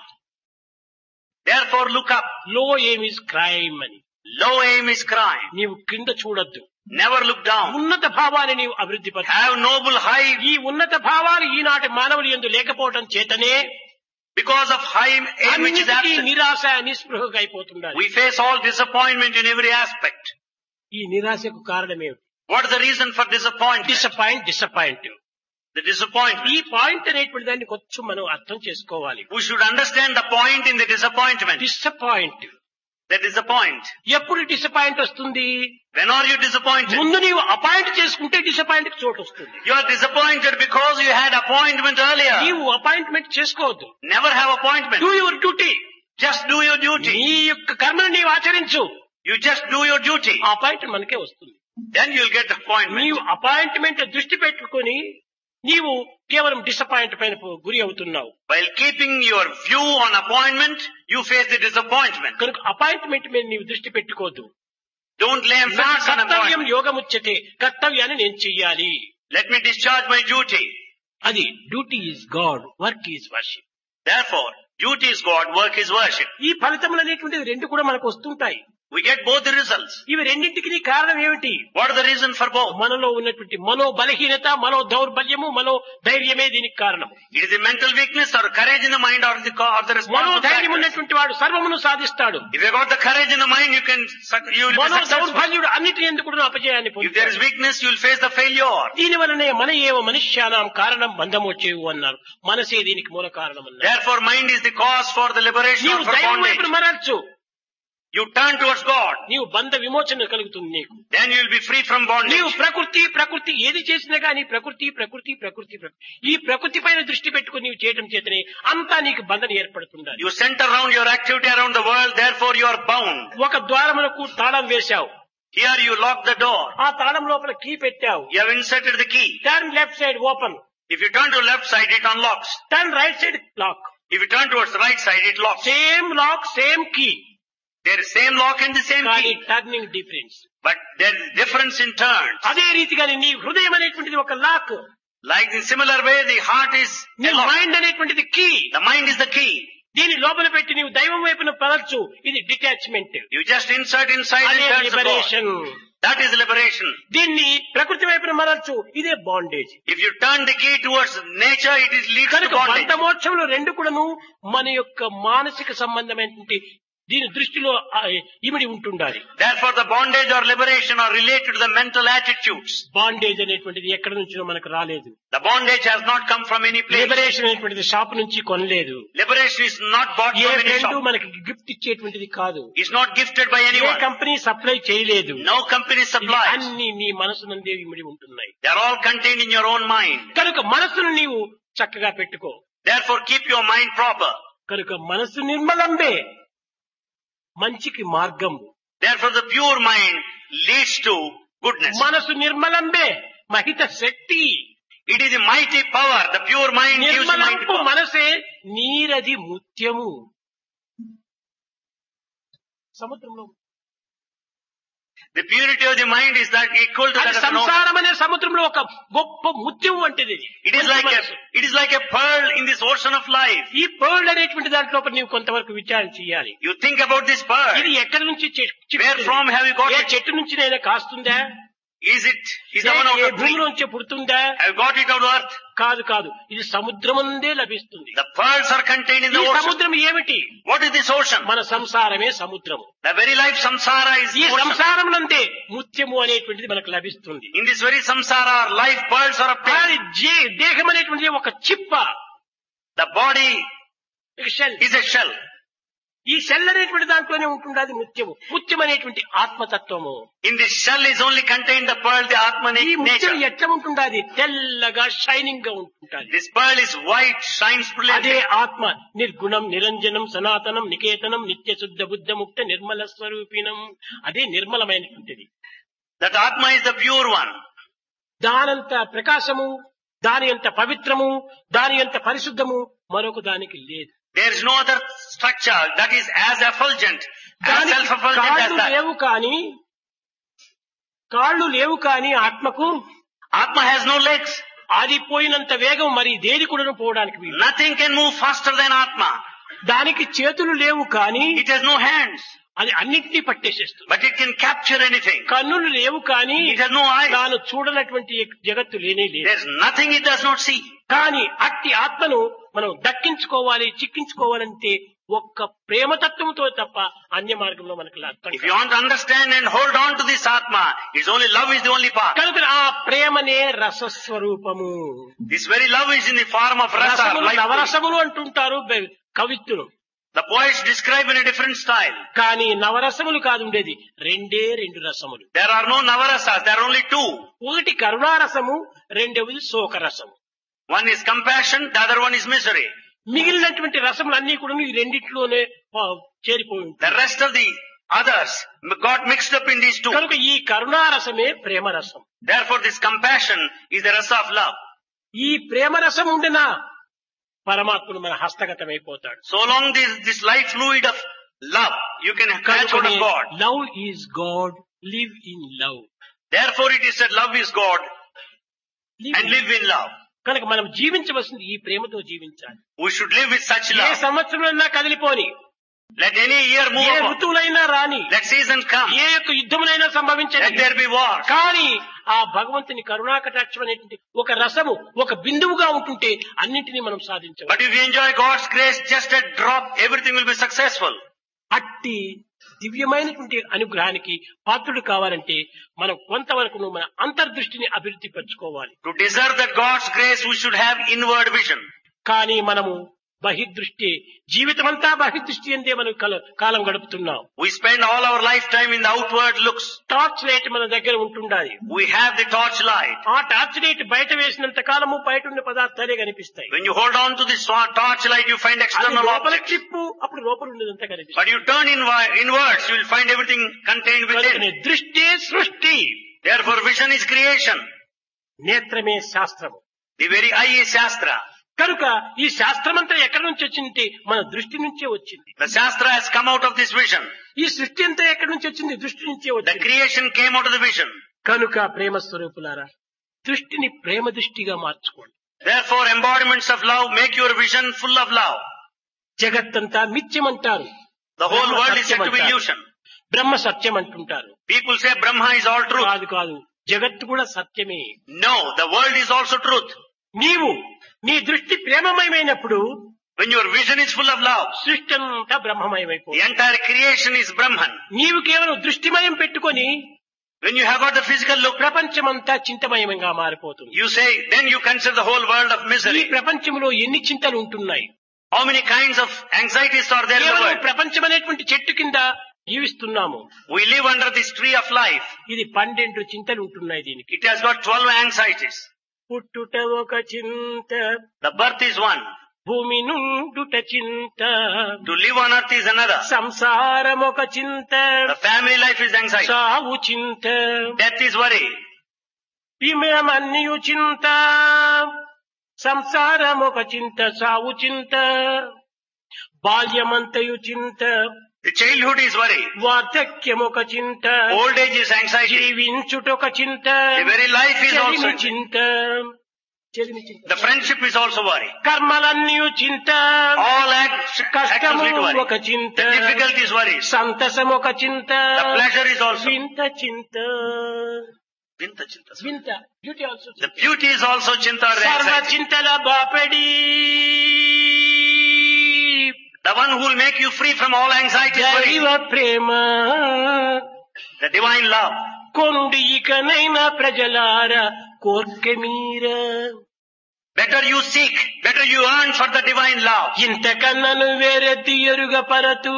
Therefore look up. Low aim is crime అని Low aim is crime. నీవు కింద చూడొద్దు Never look down. ఉన్నత భావాన్ని నీవు అభివృద్ధి పరచు Have noble high, ఈ ఉన్నత భావాలు ఈనాటి మానవులు ఎందు లేకపోవడం చేతనే because of high aim which is అన్నిటికీ absent. నిరాశ నిస్పృహగా అయిపోతున్నారు We face all disappointment in every aspect. ఈ నిరాశకు కారణమేమిటి What is the reason for disappointment? Disappoint disappoint The disappointment. ఈ పాయింట్ అనేటువంటి దాన్ని కొంచెం మనం అర్థం చేసుకోవాలి We should understand the point in the disappointment. Disappoint The disappoint. ఎప్పుడు డిసపాయింట్ వస్తుంది When are you disappointed? ముందు నీవు అపాయింట్ చేసుకుంటే డిసపాయింట్ చోటు వస్తుంది You are disappointed because you had appointment earlier. నీవు అపాయింట్మెంట్ చేసుకోవద్దు Never have appointment. Do your duty Just do your duty. నీ యొక్క కర్మను నీవు ఆచరించు You just do your duty. ఆ అపాయింట్ మనకే వస్తుంది Then you'll get appointment. నీవు అపాయింట్మెంట్ దృష్టి పెట్టుకొని నీవు కేవలం డిసపాయింట్ పైన పో- గురి అవుతున్నావు While keeping your view on appointment, you face the disappointment. కనుక అపాయింట్మెంట్ మీద నీవు దృష్టి పెట్టుకోవద్దు Don't lay నా emphasis on కర్తవ్యం appointment. యోగముచ్చటే కర్తవ్యాన్ని నేను చెయ్యాలి Let me discharge my duty. అది duty is God work is worship Therefore, duty is God, work is worship. ఈ ఫలితములు అనేటువంటివి రెండు కూడా మనకు వస్తుంటాయి We get both the results. ఇవి రెండింటికి కారణం ఏమిటి What are the reason for both? మనలో ఉన్నటువంటి మనో బలహీనత మనో దౌర్బల్యము మనో ధైర్యమే దీనికి కారణం It is a mental weakness or courage in the mind or the, or the Mano responsible ధైర్యం factors. ఉన్నటువంటి వాడు సర్వమును సాధిస్తాడు If you got the courage in the mind, you can, suc- you will be Mano successful. దౌర్బల్యుడు అన్నిటి ఎందుకు అపజయాన్ని If there is పొందుతాడు weakness, you will face the failure. దీని వలనే మన ఏవ మనుష్యానాం కారణం బంధమొచ్చేవు అన్నారు మనసే దీనికి మూల కారణం అన్నారు Therefore, mind is the cause for the liberation నీవు or for దైవం bondage. వైపును మరల్చు You turn towards God, నీవు బంధ విమోచన కలుగుతుంది నీకు then you will be free from నీవు bondage. ప్రకృతి ప్రకృతి ఏది చేసినా కానీ ప్రకృతి ప్రకృతి ప్రకృతి ప్రకృతి ఈ ప్రకృతి పైన దృష్టి పెట్టుకుని నీవు చేయడం చేతనే అంతా నీకు బంధన ఏర్పడుతుండాలి You center around your activity around the world, therefore you are bound. ఒక ద్వారములకు తాళం వేశావు Here you lock the door. ఆ తాళం లోపల కీ పెట్టావు You have inserted the key. Turn left side open If you turn to the left side, it unlocks. Turn right side lock If you turn towards the right side, it locks. Same lock same key There is same lock and the same కానీ key. Turning difference But there is difference in turns. అదే రీతిగానే నీ హృదయం అనేటువంటిది ఒక lock Like in similar way, the heart is నీ a lock. మైండ్ అనేటువంటిది key The mind is the key. దీని లోపల పెట్టి నీవు దైవం వైపున పరచు ఇది detachment You just insert inside అదే and turn to God. Liberation That is liberation. దీన్ని ప్రకృతి వైపున మరల్చు ఇదే bondage If you turn the key towards nature, it is leads to కనుక bondage. బంధమోక్షములు రెండు కూడాను మన యొక్క మానసిక సంబంధమైనటువంటి దీని దృష్టిలో ఆ, ఇమిడి ఉంటుండాలి Therefore, the bondage or liberation are related to the mental attitudes. Bondage అనేటువంటిది ఎక్కడి నుంచో మనకు రాలేదు The bondage has not come from any place. Liberation అనేటువంటిది షాప్ నుంచి కొనలేదు Liberation is not bought ఏ from any ఫ్రెండ్ shop. మనకి గిఫ్ట్ ఇచ్చేటువంటిది కాదు It's not gifted by ఏ anyone. కంపెనీ సప్లై చేయలేదు No company ఇవి supplies. అన్ని నీ మనసునందే ఇమిడి ఉంటున్నాయి They are all contained in your own mind. కనుక మనసును నీవు చక్కగా పెట్టుకో Therefore, keep your mind proper. కనుక మనసు నిర్మలంబే మంచికి మార్గం Therefore the pure mind leads to goodness. మనసు నిర్మలంబే మహిత శక్తి It is a mighty power. The pure mind gives mighty నిర్మలంపు power. మనసే నీరది ముత్యము సముద్రంలో The purity of the mind is that equal to అది that of an ocean. సంసారం అనే సముద్రంలో ఒక గొప్ప ముత్యం వంటిది It is like a, it is like a pearl in this ocean of life. ఈ పర్ల్ అనేటువంటి దాంట్లో నీవు కొంతవరకు విచారణ చేయాలి You think about this pearl. ఇది ఎక్కడి నుంచి చె- చిక్కుతుంది? Where from have you got A it? చెట్టు నుంచి నైనా కాస్తుందా Is it, is A the one out A of tree? భూమిలోంచి పుడుతుందా Have you got it out of earth? కాదు కాదు ఇది సముద్రముందే లభిస్తుంది The pearls are contained in ఈ the ocean. సముద్రం ఏమిటి What is this ocean? మన సంసారమే సముద్రము The very life samsara is ఈ ocean. సంసారం నందే ముత్యము అనేటువంటిది మనకు లభిస్తుంది In this very samsara, our life pearls are obtained. కానీ జే- దేహం అనేటువంటిది ఒక చిప్ప The body ఒక షెల్ is a shell. ఈ షెల్ అనేటువంటి దాంట్లోనే ఉంటుంది అది ముత్యము ముత్యం అనేటువంటి ఆత్మతత్వము In this shell is only contained the pearl, the Atman ఈ ముత్యం nature. ఎట్లా ఉంటుంది అది తెల్లగా షైనింగ్ గా ఉంటుంది This pearl is white, shines అదే brilliantly. ఆత్మ నిర్గుణం నిరంజనం సనాతనం నికేతనం నిత్య శుద్ధ బుద్ధ ముక్త నిర్మల స్వరూపిణం అదే నిర్మలమైనటువంటిది That Atma is the pure one. దానంత ప్రకాశము దాని అంత పవిత్రము దాని అంత పరిశుద్ధము మరొక దానికి లేదు There is no other structure that is as effulgent, as దానికి self-effulgent as కాళ్ళు that. లేవు కాని కాళ్ళు లేవు కాని ఆత్మకు Atma has no legs. అది పోయినంత వేగం మరి దేని కూడా పోవడానికి వీలు Nothing can move faster than Atma. దానికి చేతులు లేవు కాని It has no hands, అది అన్నింటినీ పట్టేసేస్తుంది but it can capture anything. కన్నులు లేవు కాని It has no eyes. తాను చూడనటువంటి జగత్తు లేనే లేదు There is nothing it does not see. కానీ అట్టి ఆత్మను మనం దక్కించుకోవాలి చిక్కించుకోవాలంటే ఒక్క ప్రేమతత్వంతో తప్ప అన్య మార్గంలో మనకు అర్థం If you want to understand and hold on to this Atma, it's only love is the only path. కనుక ఆ ప్రేమనే రసస్వరూపము This very love is in the form of rasa, రసములు life. నవరసములు అంటుంటారు బె- కవిత్తులు The poets describe in a different style. కానీ నవరసములు కాదు ఉండేది రెండే రెండు రసములు There are no navarasas, there are only two. ఒకటి కరుణారసము రెండవది శోకరసము One is compassion, the other one is misery. మిగిలినటువంటి రసములన్నీ కూడా ఈ రెండిట్లోనే ఆ, చేరిపోయి ఉంటాయి The rest of the others got mixed up in these two. కనుక ఈ కరుణారసమే ప్రేమరసం Therefore this compassion is the rasa of love. ఈ ప్రేమరసం ఉండినా పరమాత్ముడు మన హస్తగతమైపోతాడు So long this, this life fluid of love, you can catch hold of God. Love is God live in love Therefore it is said love is God and live in love. కనుక మనం జీవించవలసింది ఈ ప్రేమతో జీవించాలి We should live with such A love. సంవత్సరంలో కదిలిపోని Let any year move ఏ upon. ఋతువులైనా రాని Let seasons come. ఏ యొక్క యుద్ధములైనా Let సంభవించండి there be wars. కానీ ఆ భగవంతుని కరుణాకటాక్షం అనేటువంటి ఒక రసము ఒక బిందువుగా ఉంటుంటే అన్నింటినీ మనం సాధించవచ్చు But if you enjoy God's grace, just a drop, everything will be successful. అట్టి దివ్యమైనటువంటి అనుగ్రహానికి పాత్రుడు కావాలంటే మనం కొంతవరకు మన అంతర్దృష్టిని అభివృద్ధి పరచుకోవాలి To deserve that God's grace, we should have inward vision. కానీ మనము బహిర్దృష్టి జీవితమంతా బహిర్దృష్టి అందే మనం కల- కాలం గడుపుతున్నాం We spend all our lifetime in the outward looks. Torch light మన దగ్గర ఉంటుండాలి We have the torch light. ఆ టార్చ్ లైట్ బయట వేసినంత కాలము బయట ఉన్న పదార్థాలే కనిపిస్తాయి When you hold on to this torch light, you find అది external లోపల objects. చిప్పు అప్పుడు లోపల ఉన్నదంతా కనిపిస్తుంది But you turn inwi- inwards, you will find everything contained కనుకనే within. దృష్టి సృష్టి Therefore, vision is creation. నేత్రమే శాస్త్రము The very eye is Shastra. కనుక ఈ శాస్త్రమంతా ఎక్కడి నుంచి వచ్చింది మన దృష్టి నుంచే వచ్చింది The Shastra has come out of this vision. ఈ సృష్టి అంతా ఎక్కడి నుంచి వచ్చింది దృష్టి నుంచే The వచ్చింది creation came out of the vision. కనుక ప్రేమ స్వరూపులారా దృష్టిని ప్రేమ దృష్టిగా మార్చుకోండి Therefore, embodiments of love make your vision full of love. జగత్తంతా మిథ్యమంటారు The whole Brahma world is said to be Satyam illusion. బ్రహ్మ సత్యం అంటుంటారు People say Brahma is all truth. కాదు కాదు జగత్తు కూడా సత్యమే No, the world is also truth. నీవు నీ దృష్టి ప్రేమమయమైనప్పుడు When your vision is full of love, సృష్టి అంతా the బ్రహ్మమయమైపోతుంది entire creation is Brahman. నీవు కేవలం దృష్టిమయం పెట్టుకొని When you have got the physical look, ప్రపంచమంతా చింతమయంగా మారిపోతుంది you say, then you consider the whole world of ఈ misery. ప్రపంచంలో ఎన్ని చింతలు ఉంటున్నాయి How many kinds of anxieties are there in the కేవలం world? ప్రపంచం అనేటువంటి చెట్టు కింద జీవిస్తున్నాము We live under this tree of life. ఇది పన్నెండు చింతలు ఉంటున్నాయి దీనికి It has got 12 anxieties. పుట్టుట ఒక చింత The birth is one. భూమి నుండుట చింత To live on earth is another. సంసారమొక చింత The family life is anxiety. సావు చింత Death is worry. విమయమన్యు చింత సంసారమొక చింత సావు చింత బాల్యమంతయు చింత The childhood is worry. వార్ధక్యమొక చింత Old age is anxiety. జీవించుటొక చింత The very life is also చెలిమి చింత చెలిమి చింత The friendship is also worry. కర్మలన్నయు చింత All acts, actions కష్టము lead to worry. ఒక చింత The difficulty is worry. సంతసమొక చింత The pleasure is also. వింత చింత Vinta chinta. వింత beauty also The beauty is also chinta or సర్వ anxiety. చింతల బాపడి The one who will make you free from all anxiety is worry. దైవ ప్రేమ The divine love. కొండి ఇకనైనా ప్రజలార కోర్కె మీర Better you seek, better you earn for the divine love. ఇంతకన్నను వేరెత్తి ఎరుగ పరతూ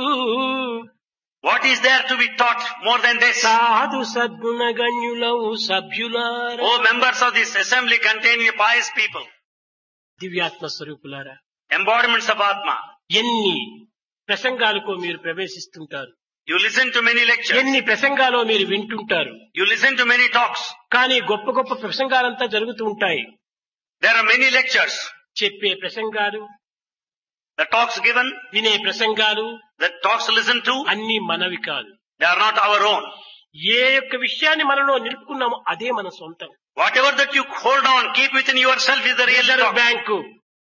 What is there to be taught more than this? సాధు సద్గుణ గణ్యులవు సభ్యులార O members of this assembly containing pious people, దివ్యాత్మ స్వరూపులారా embodiments of Atma. ఎన్ని ప్రసంగాలకు మీరు ప్రవేశిస్తుంటారు You listen to many lectures. ఎన్ని ప్రసంగాలు మీరు వింటుంటారు You listen to many talks. కానీ గొప్ప గొప్ప ప్రసంగాలంతా జరుగుతూ ఉంటాయి There are many lectures. చెప్పే ప్రసంగాలు The talks given, వినే ప్రసంగాలు the talks listened to, అన్ని మనవి కాదు they are not our own. ఏ యొక్క విషయాన్ని మనలో నిలుపుకున్నామో అదే మన సొంతం Whatever that you hold on, keep within yourself is the real reserve talk. Bank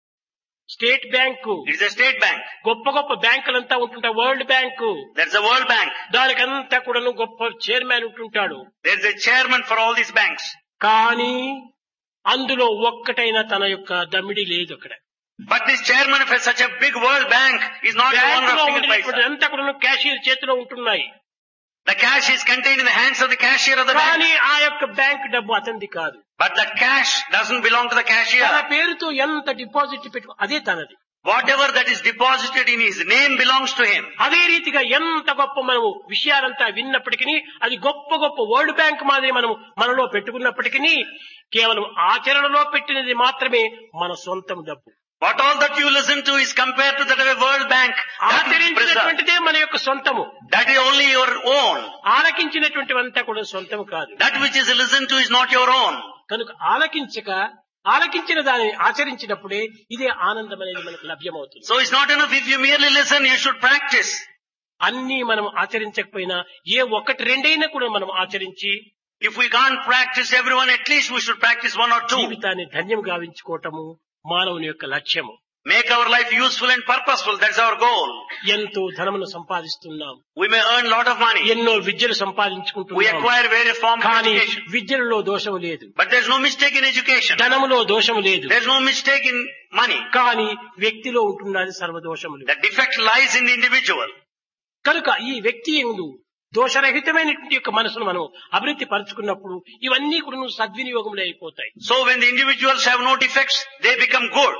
state bank It is a state bank. గొప్ప గొప్ప బ్యాంకులంతా ఉంటుంటాయి world bank There's a World Bank. దానికంతా కూడాను గొప్ప చైర్మన్ ఉంటుంటాడు There's a chairman for all these banks. కానీ అందులో ఒక్కటైనా తన యొక్క దమ్మిడి లేదు అక్కడ But this chairman of such a big World Bank is not the owner బ్యాంకులో of single ఉండేటువంటి paisa. అంతా కూడా క్యాషియర్ చేతిలో ఉంటున్నాయి The cash is contained in the hands of the cashier of the bank. కానీ ఆ యొక్క బ్యాంక్ డబ్బు అతనిది కాదు But the cash doesn't belong to the తన cashier. పేరుతో ఎంత డిపాజిట్ పెట్టు అదే తనది Whatever that is deposited in his name belongs to him. అదే రీతిగా ఎంత గొప్ప మనము విషయాలంతా విన్నప్పటికీ అది గొప్ప గొప్ప వరల్డ్ బ్యాంక్ మాదిరి మనము మనలో పెట్టుకున్నప్పటికీ కేవలం ఆచరణలో పెట్టినది మాత్రమే మన సొంతం డబ్బు What all that you listen to is compared to that of a World Bank. That is preserved. ఆచరించినటువంటిదే మన యొక్క సొంతము That is only your own. ఆలకించినటువంటివంతా కూడా సొంతం కాదు That which is listened to is not your own. కనుక ఆలకించక ఆలకించిన దానిని ఆచరించినప్పుడే ఇదే ఆనందం అనేది మనకు లభ్యమవుతుంది So it's not enough if you merely listen, you should practice. అన్ని మనం ఆచరించకపోయినా ఏ ఒక్కటి రెండైనా కూడా మనం ఆచరించి If we can't practice everyone, at least we should practice one or two. జీవితాన్ని ధన్యం గావించుకోవటము మానవుని యొక్క లక్ష్యము Make our life useful and purposeful. That's our goal. ఎంతో ధనమును సంపాదిస్తున్నాం We may earn a lot of money. ఎన్నో విద్యలు We సంపాదించుకుంటున్నాం acquire various forms of కానీ education. విద్యలలో దోషం లేదు But there's no mistake in education. ధనములో దోషం లేదు There's no mistake in money. కానీ వ్యక్తిలో ఉంటున్నది సర్వదోషములు The defect lies in the individual. కనుక ఈ వ్యక్తి ఎందు దోషరహితమైనటువంటి యొక్క మనసును మనం అభివృద్ధి పరుచుకున్నప్పుడు ఇవన్నీ కూడా సద్వినియోగములు అయిపోతాయి So when the individuals have no defects, they become good.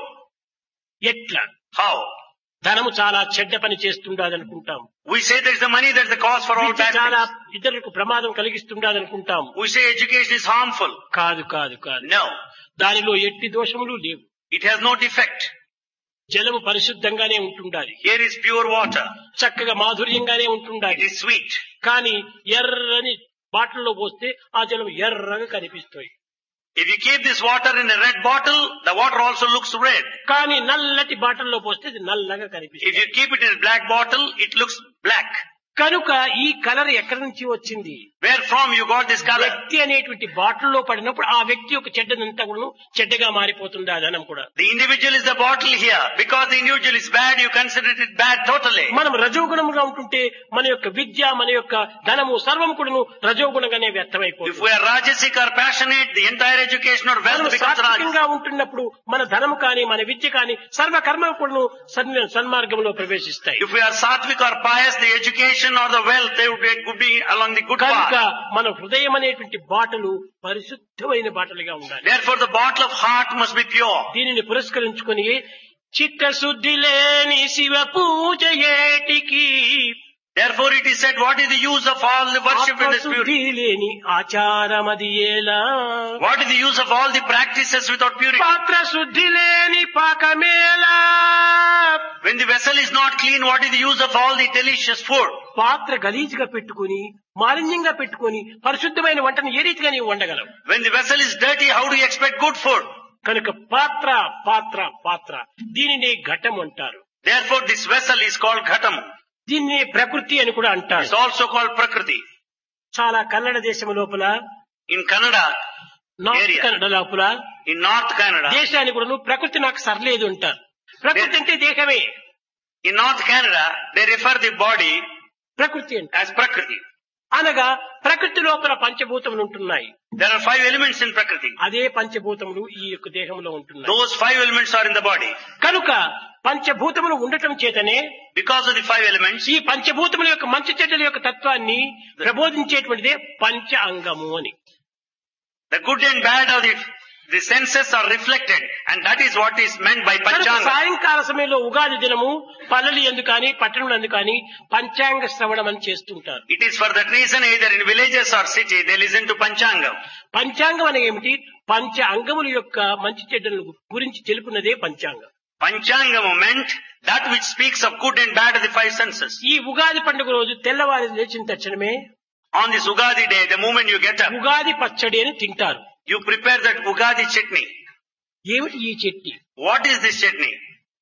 ఎట్లా How? ధనము చాలా చెడ్డ పని చేస్తుండదనుకుంటాం We say there's the money that's the cause for all Vidya bad చాలా things. ఇతరులకు ప్రమాదం కలిగిస్తుండదనుకుంటాం We say education is harmful. కాదు కాదు కాదు No. దానిలో ఎట్టి దోషములు లేవు It has no defect. జలము పరిశుద్ధంగానే ఉంటుండాలి Here is pure water. చక్కగా మాధుర్యంగానే It ఉంటుండాలి is sweet. కానీ ఎర్రని బాటిల్లో పోస్తే ఆ జలం ఎర్రగా కనిపిస్తాయి If you keep this water in a red bottle, the water also looks red. కానీ నల్లటి బాటిల్లో పోస్తే అది నల్లగా If కనిపిస్తుంది you keep it in a black bottle, it looks black. కనుక ఈ కలర్ ఎక్కడి నుంచి వచ్చింది Where from you got this color? వ్యక్తి అనేటువంటి బాటిల్లో పడినప్పుడు ఆ వ్యక్తి యొక్క చెడ్డదంతా కూడా చెడ్డగా మారిపోతుంది ఆ ధనం కూడా The individual is the bottle here. Because the individual is bad, you consider it bad totally. మనం రజోగుణముగా ఉంటుంటే మన యొక్క విద్య మన యొక్క ధనము సర్వం కూడాను రజోగుణంగానే If వ్యర్థమైపోతుంది we are rajasic or passionate, the entire education or మనం wealth becomes rajasic. సాత్వికంగా ఉంటున్నప్పుడు మన ధనము కానీ మన విద్య కానీ సర్వ కర్మ కూడాను సన్- సన్మార్గంలో ప్రవేశిస్తాయి If we are sattvic or pious, the education or the wealth, they would be, would be along the good కనుక path. మన హృదయం అనేటువంటి బాటలు పరిశుద్ధమైన బాటలుగా ఉండాలి Therefore, the bottle of heart must be pure. దీనిని పురస్కరించుకొని చిత్తశుద్ధి లేని శివ పూజ ఏటికి Therefore it is said, what is the use of all the worship in the ఆత్మశుద్ధి spirit? లేని ఆచారమది ఏలా What is the use of all the practices without purity? పాత్ర శుద్ధి లేని పాకమేలా When the vessel is not clean, what is the use of all the delicious food? పాత్ర గలీజ్గా పెట్టుకుని మాలిన్యంగా పెట్టుకుని పరిశుద్ధమైన వంటను ఏ రీతిగా నీవు వండగలవు When the vessel is dirty, how do you expect good food? కనుక పాత్ర పాత్ర పాత్ర దీనిని ఘటం అంటారు Therefore this vessel is called Ghatam. దీన్ని ప్రకృతి అని కూడా It's అంటారు also called Prakriti. చాలా కన్నడ దేశం లోపల In Kannada, north Area. Kannada లోపల in North Canada, దేశానికి కూడా ప్రకృతి నాకు సర్లేదు అంటారు ప్రకృతి అంటే దేహమే in North Canada, they refer the body ప్రకృతి అంటే as Prakriti. అనగా ప్రకృతి లోపల పంచభూతములు ఉంటున్నాయి There are five elements in Prakriti. అదే పంచభూతములు ఈ యొక్క దేహంలో ఉంటున్నాయి Those five elements are in the body. కనుక పంచభూతములు ఉండటం చేతనే Because of the five elements, ఈ పంచభూతముల యొక్క మంచి చెడ్డల యొక్క తత్వాన్ని ప్రబోధించేటువంటిదే పంచ అంగము అని the good and bad of the, the senses are reflected and that is what is meant by కనుక Panchanga. సాయంకాల సమయంలో ఉగాది దినము పల్లెలు ఎందుకు కానీ పట్టణంలో ఎందుకు కానీ పంచాంగ శ్రవణం అని చేస్తుంటారు It is for that reason either in villages or city they listen to Panchanga. పంచాంగం అనే ఏమిటి పంచ అంగముల యొక్క మంచి చెడ్డల గురించి తెలుపున్నదే పంచాంగం Panchanga meant that which speaks of good and bad of the five senses. ఈ ఉగాది పండుగ రోజు తెల్లవారి లేచిన తక్షణమే On this Ugadi day, the moment you get up, Ugadi పచ్చడి అని తింటారు you prepare that Ugadi chutney. ఏమిటి ఈ Chetty What is this chutney?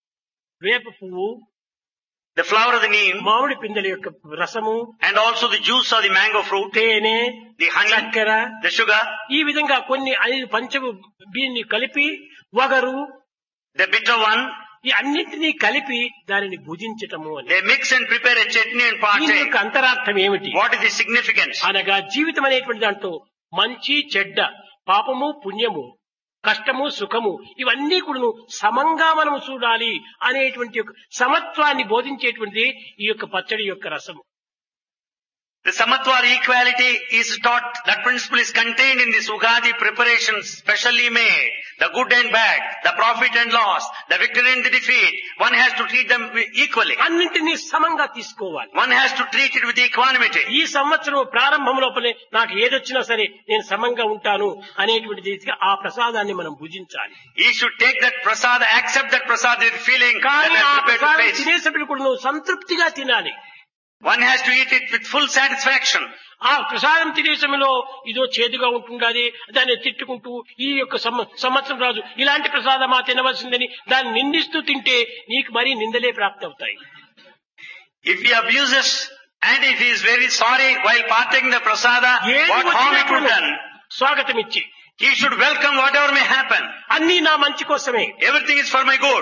వేప పువ్వు The flower of the neem మామిడి పిందెల యొక్క రసము and also the juice of the mango fruit, తేనె the honey, చక్కెర the sugar, ఈ విధంగా కొన్ని ఐదు పంచము దీన్ని కలిపి వగరు the bitter one. ఈ అన్నింటినీ కలిపి దానిని భుజించటము అని They mix and prepare a chutney and దీని partake. యొక్క అంతరార్థం ఏమిటి What is the significance? అనగా జీవితం అనేటువంటి దాంట్లో మంచి చెడ్డ పాపము పుణ్యము కష్టము సుఖము ఇవన్నీ కూడా సమంగా మనం చూడాలి అనేటువంటి ఒక సమత్వాన్ని బోధించేటువంటిది ఈ యొక్క పచ్చడి యొక్క రసము The Samatva equality is taught, that principle is contained in this Ugadi preparations specially made. The good and bad, the profit and loss, the victory and the defeat. One has to treat them equally. అన్నింటినీ సమంగా తీసుకోవాలి One has to treat it with equanimity. ఈ సంవత్సరం ప్రారంభం లోపలే నాకు ఏదొచ్చినా సరే నేను సమంగా ఉంటాను అనేటువంటి రీతిగా ఆ ప్రసాదాన్ని మనం భుజించాలి He should take that prasad, accept that prasad with feeling that కానీ I ఆ am prepared to ప్రసాదం face. తినేసప్పుడు కూడా నువ్వు సంతృప్తిగా తినాలి One has to eat it with full satisfaction. ఆ ప్రసాదం తినే సమయంలో ఇదో చేదుగా ఉంటుండాలి దాన్ని తిట్టుకుంటూ ఈ యొక్క సంవ- సంవత్సరం రాజు ఇలాంటి ప్రసాదమా తినవలసిందని దాన్ని నిందిస్తూ తింటే నీకు మరీ నిందలే ప్రాప్తి అవుతాయి If he abuses and if he is very sorry while partaking the prasada, ఏది what harm it would వచ్చినప్పుడు done, స్వాగతం ఇచ్చి he should welcome whatever may happen. అన్నీ నా మంచి కోసమే Everything is for my good.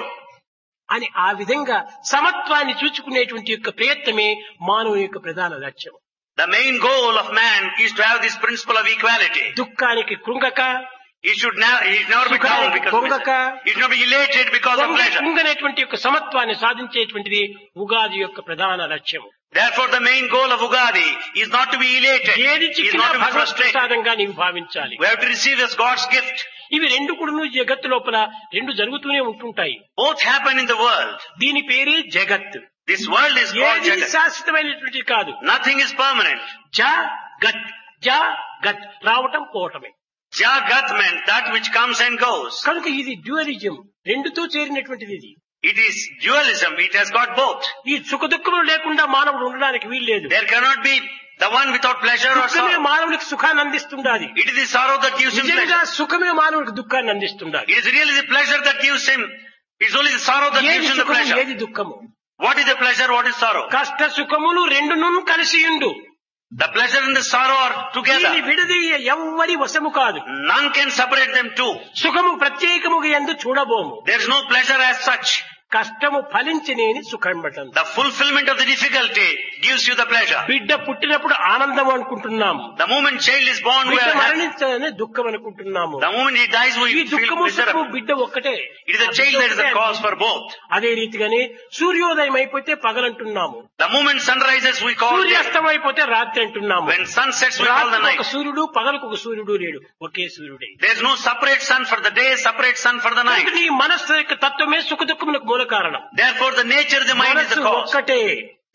అని ఆ విధంగా సమత్వాన్ని చూచుకునేటువంటి యొక్క ప్రయత్నమే మానవుని యొక్క ప్రధాన లక్ష్యం The main goal of man is to have this principle of equality. దుఃఖానికి కృంగక He should never, he should never be down సుఖానికి because పొంగక he should not be elated because of pleasure. కుంగనేటువంటి యొక్క సమత్వాన్ని సాధించేటువంటిది ఉగాది యొక్క ప్రధాన లక్ష్యం Therefore the main goal of Ugadi is not to be elated. ఏది He is చిక్కినా not to be Bhagwat frustrated. ప్రసాదంగా నీవు భావించాలి We have to receive as God's gift. ఇవి రెండు కూడా జగత్తు లోపల రెండు జరుగుతూనే ఉంటుంటాయి Both happen in the world. దీని పేరే జగత్ This world is called ఏది Jagat. శాశ్వతమైనటువంటి కాదు Nothing is permanent. జ గత్ జ గత్ రావటం పోవటమే Jagat meant that which comes and goes. కనుక ఇది డ్యూయలిజం రెండుతో చేరినటువంటిది ఇది It is dualism. It has got both. ఈ సుఖ దుఃఖములు లేకుండా మానవుడు ఉండడానికి వీల్లేదు There cannot be the one without pleasure or దుఃఖమే sorrow. మానవునికి సుఖాన్ని అందిస్తుండాలి It is the sorrow that gives him నిజంగా pleasure. సుఖమే మానవునికి దుఃఖాన్ని అందిస్తుండాలి It is really the pleasure that gives him. It's only the sorrow that ఏది gives him the సుఖము pleasure. ఏది దుఃఖము What is the pleasure? What is sorrow? కష్ట సుఖములు రెండును కలిసి ఉండు The pleasure and the sorrow are దీన్ని together. విడదీయ ఎవ్వరి వశము కాదు None can separate them two. సుఖము ప్రత్యేకముగా ఎందు చూడబోము There is no pleasure as such. కష్టము ఫలించనేని సుఖం పట్టం The fulfillment of the difficulty gives you the pleasure. బిడ్డ పుట్టినప్పుడు ఆనందం అనుకుంటున్నాము The moment child is born, we బిడ్డ are happy. మరణించదని దుఃఖం అనుకుంటున్నాము The moment he dies, ఈ we feel దుఃఖము సుఖము miserable. బిడ్డ ఒక్కటే It is the child that is the cause for both. అదే రీతిగానే సూర్యోదయం అయిపోతే పగలంటున్నాము The moment sun rises, we call day. సూర్యాస్తం అయిపోతే రాత్రి అంటున్నాము When sun sets, we call the రాత్రికి ఒక night. సూర్యుడు పగలకు ఒక సూర్యుడు లేడు ఒకే సూర్యుడే There is no separate sun for the day, separate sun for the night. నీ మనస్సు యొక్క తత్వమే సుఖ దుఃఖములకు మూల కారణం Therefore, the nature of the mind is the మనస్సు cause. ఒక్కటే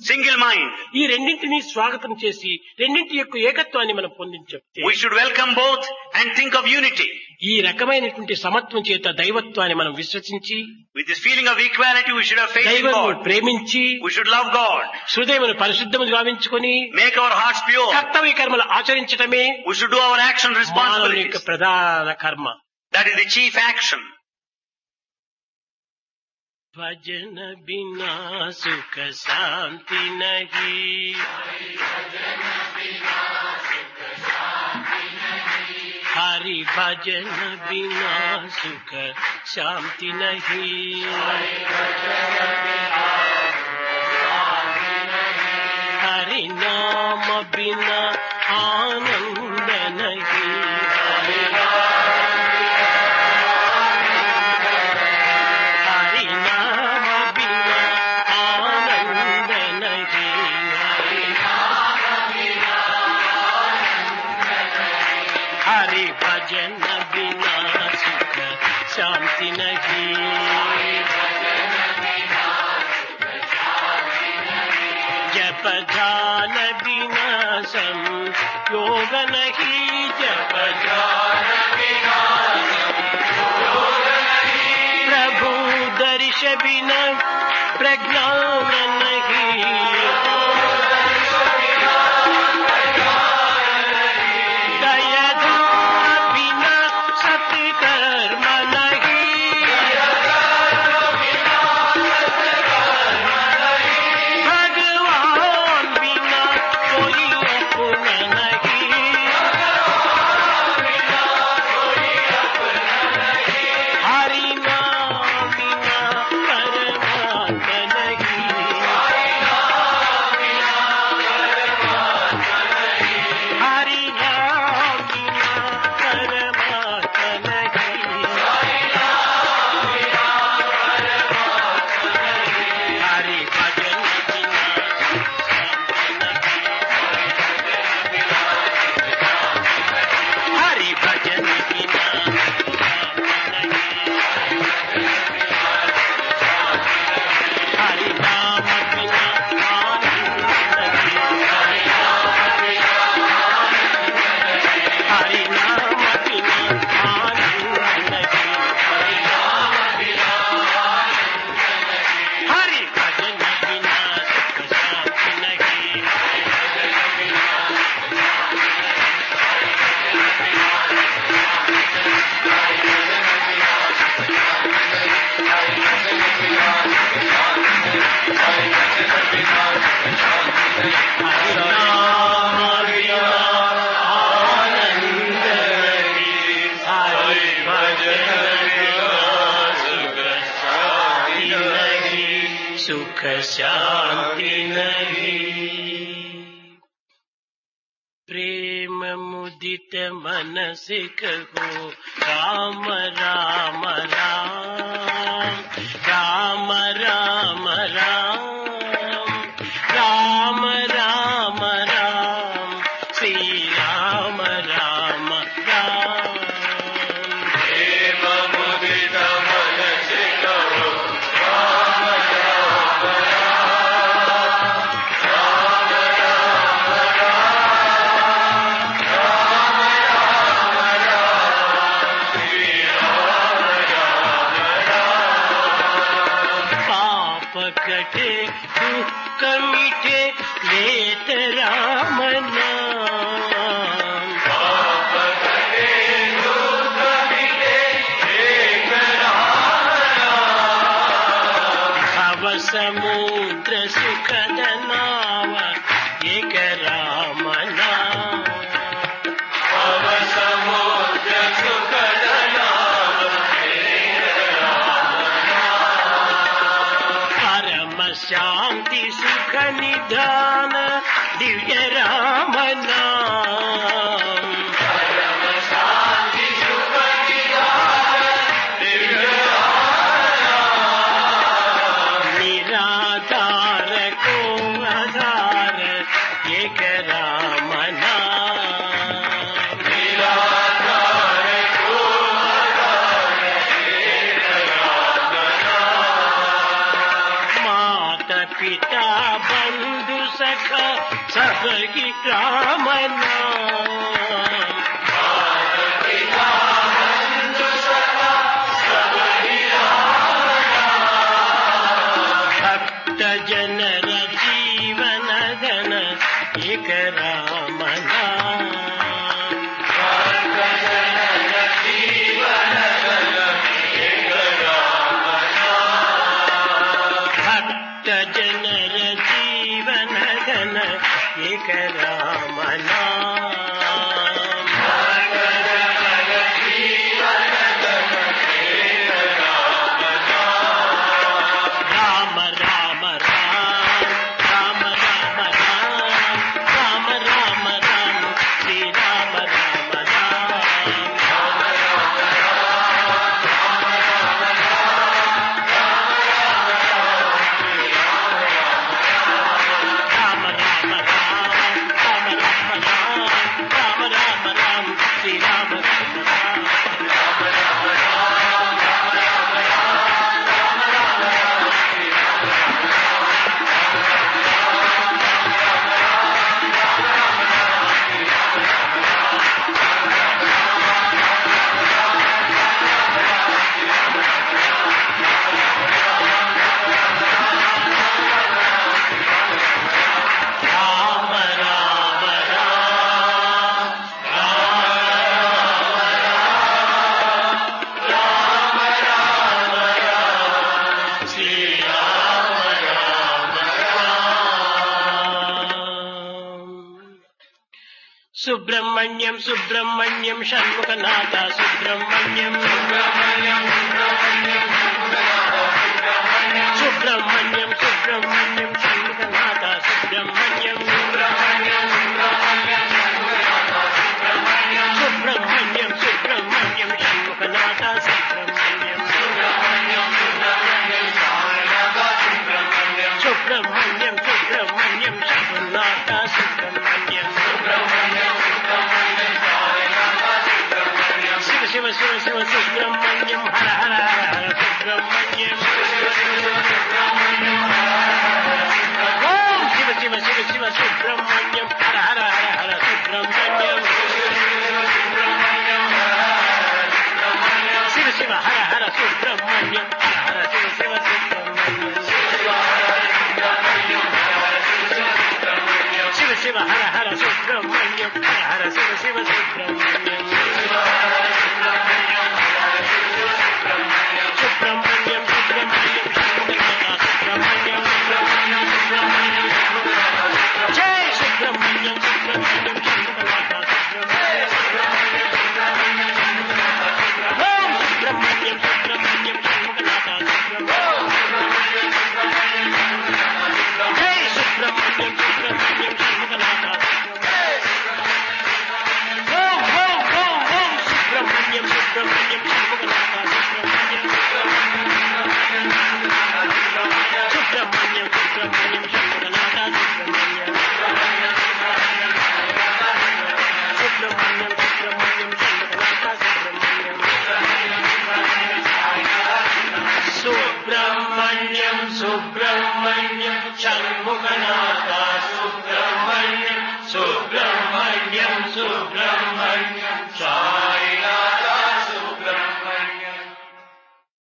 Single mind. ఈ రెండింటినీ స్వాగతం చేసి రెండింటి యొక్క ఏకత్వాన్ని మనం పొందించి చెప్తే We should welcome both and think of unity. ఈ రకమైనటువంటి సమత్వం చేత దైవత్వాన్ని మనం విశ్వసించి With this feeling of equality, we should have faith in దైవము God. ప్రేమించి We should love God. హృదయమును పరిశుద్ధము గావించుకొని Make our hearts pure. కర్తవ్య కర్మలు ఆచరించటమే We should do our action మానవుని responsibilities. యొక్క ప్రధాన కర్మ That is the chief action. భజన బినా సుఖ శాంతి నహి హరి భజన బినా సుఖ శాంతి నహి హరి నామ బినా ఆనంద నహి हरि नाम बिना आनंद नहीं हरि भजन बिना सुख शांति नहीं जप ध्यान बिना सम योग नहीं जप ध्यान प्रभु दर्श बिना प्रज्ञान नहीं दया बिना सत्कर्म नहीं भगवान बिना कोई अपना नहीं हरि नाम बिना परमात्मा नहीं हरि नाम बिना परमात्मा नहीं हरि भजन बिना हरि भजन बिना हरि नाम बिना आनंद नहीं हरि नाम बिना आनंद नहीं हरि भजन बिना सुख शांति नहीं हरि नाम बिना आनंद नहीं हरि भजन बिना सुख शांति नहीं सुख शांति नहीं प्रेम मुदित मन से कहो राम राम राम राम राम राम राम राम राम श्री राम राम राम प्रेम मुदित मन से कहो पाप कटे दुख मिटे लेत राम नाम भव समुद्र सुखद नाव एक राम नाम भव समुद्र सुखद परम शांति सुख निधान दिव्य राम नाम निराधार को आधार एक राम नाम मात పితా బంధు సఖ సబకి రామనా భక్త జనర జీవన ధన ఏక రామనా భక్త జనర జీవన ధన ఏక రామనా రామ రామ రామ రామ రామ రామ రామ రామ రామ శ్రీ రామ రామ రామ రామ రామ రామ రామ రామ రామ రామ రామ రామ శ్రీ రామ రామ రామ రామ రామ రామ శ్రీ రామ రామ సుబ్రహ్మణ్యం సుబ్రహ్మణ్యం షణ్ముఖనాథ సుబ్రహ్మణ్యం సుబ్రహ్మణ్యం సుబ్రహ్మణ్యం షణ్ముఖనాథ సుబ్రహ్మణ్యం సుబ్రహ్మణ్యం సుబ్రహ్మణ్యం షణ్ముఖనాథ సుబ్రహ్మణ్యం సుబ్రహ్మణ్యం సుబ్రహ్మణ్యం శంభునాథ సుబ్రహ్మణ్యం శివ శివ శివ శివ సుబ్రహ్మణ్యం హర హర హర హర సుబ్రహ్మణ్యం ఓం శివ శివ శివ శివ సుబ్రహ్మణ్యం హర హర హర హర సుబ్రహ్మణ్యం శివ శివ హర హర సుబ్రహ్మణ్యం హర హర శివ శివ సుబ్రహ్మణ్యం శివ శివ హర హర సుబ్రహ్మణ్యం హర హర శివ శివ సుబ్రహ్మణ్యం సుబ్రహ్మణ్యం సుబ్రహ్మణ్యం సుబ్రహ్మణ్యం సుబ్రహ్మణ్యం జై సుబ్రహ్మణ్యం సుబ్రహ్మణ్యం ఓం సుబ్రహ్మణ్యం సుబ్రహ్మణ్యం జై సుబ్రహ్మణ్యం సుబ్రహ్మణ్యం ఓం ఓం ఓం ఓం సుబ్రహ్మణ్యం సుబ్రహ్మణ్యం సుబ్రహ్మణ్యం సుబ్రహ్మణ్యం సుబ్రహ్మణ్యం షణ్ముఖనాథ సుబ్రహ్మణ్యం సుబ్రహ్మణ్యం సుబ్రహ్మణ్యం షణ్ముఖనాథ సుబ్రహ్మణ్యం సుబ్రహ్మణ్యం సుబ్రహ్మణ్యం షణ్ముఖనాథ సుబ్రహ్మణ్యం సుబ్రహ్మణ్యం సుబ్రహ్మణ్యం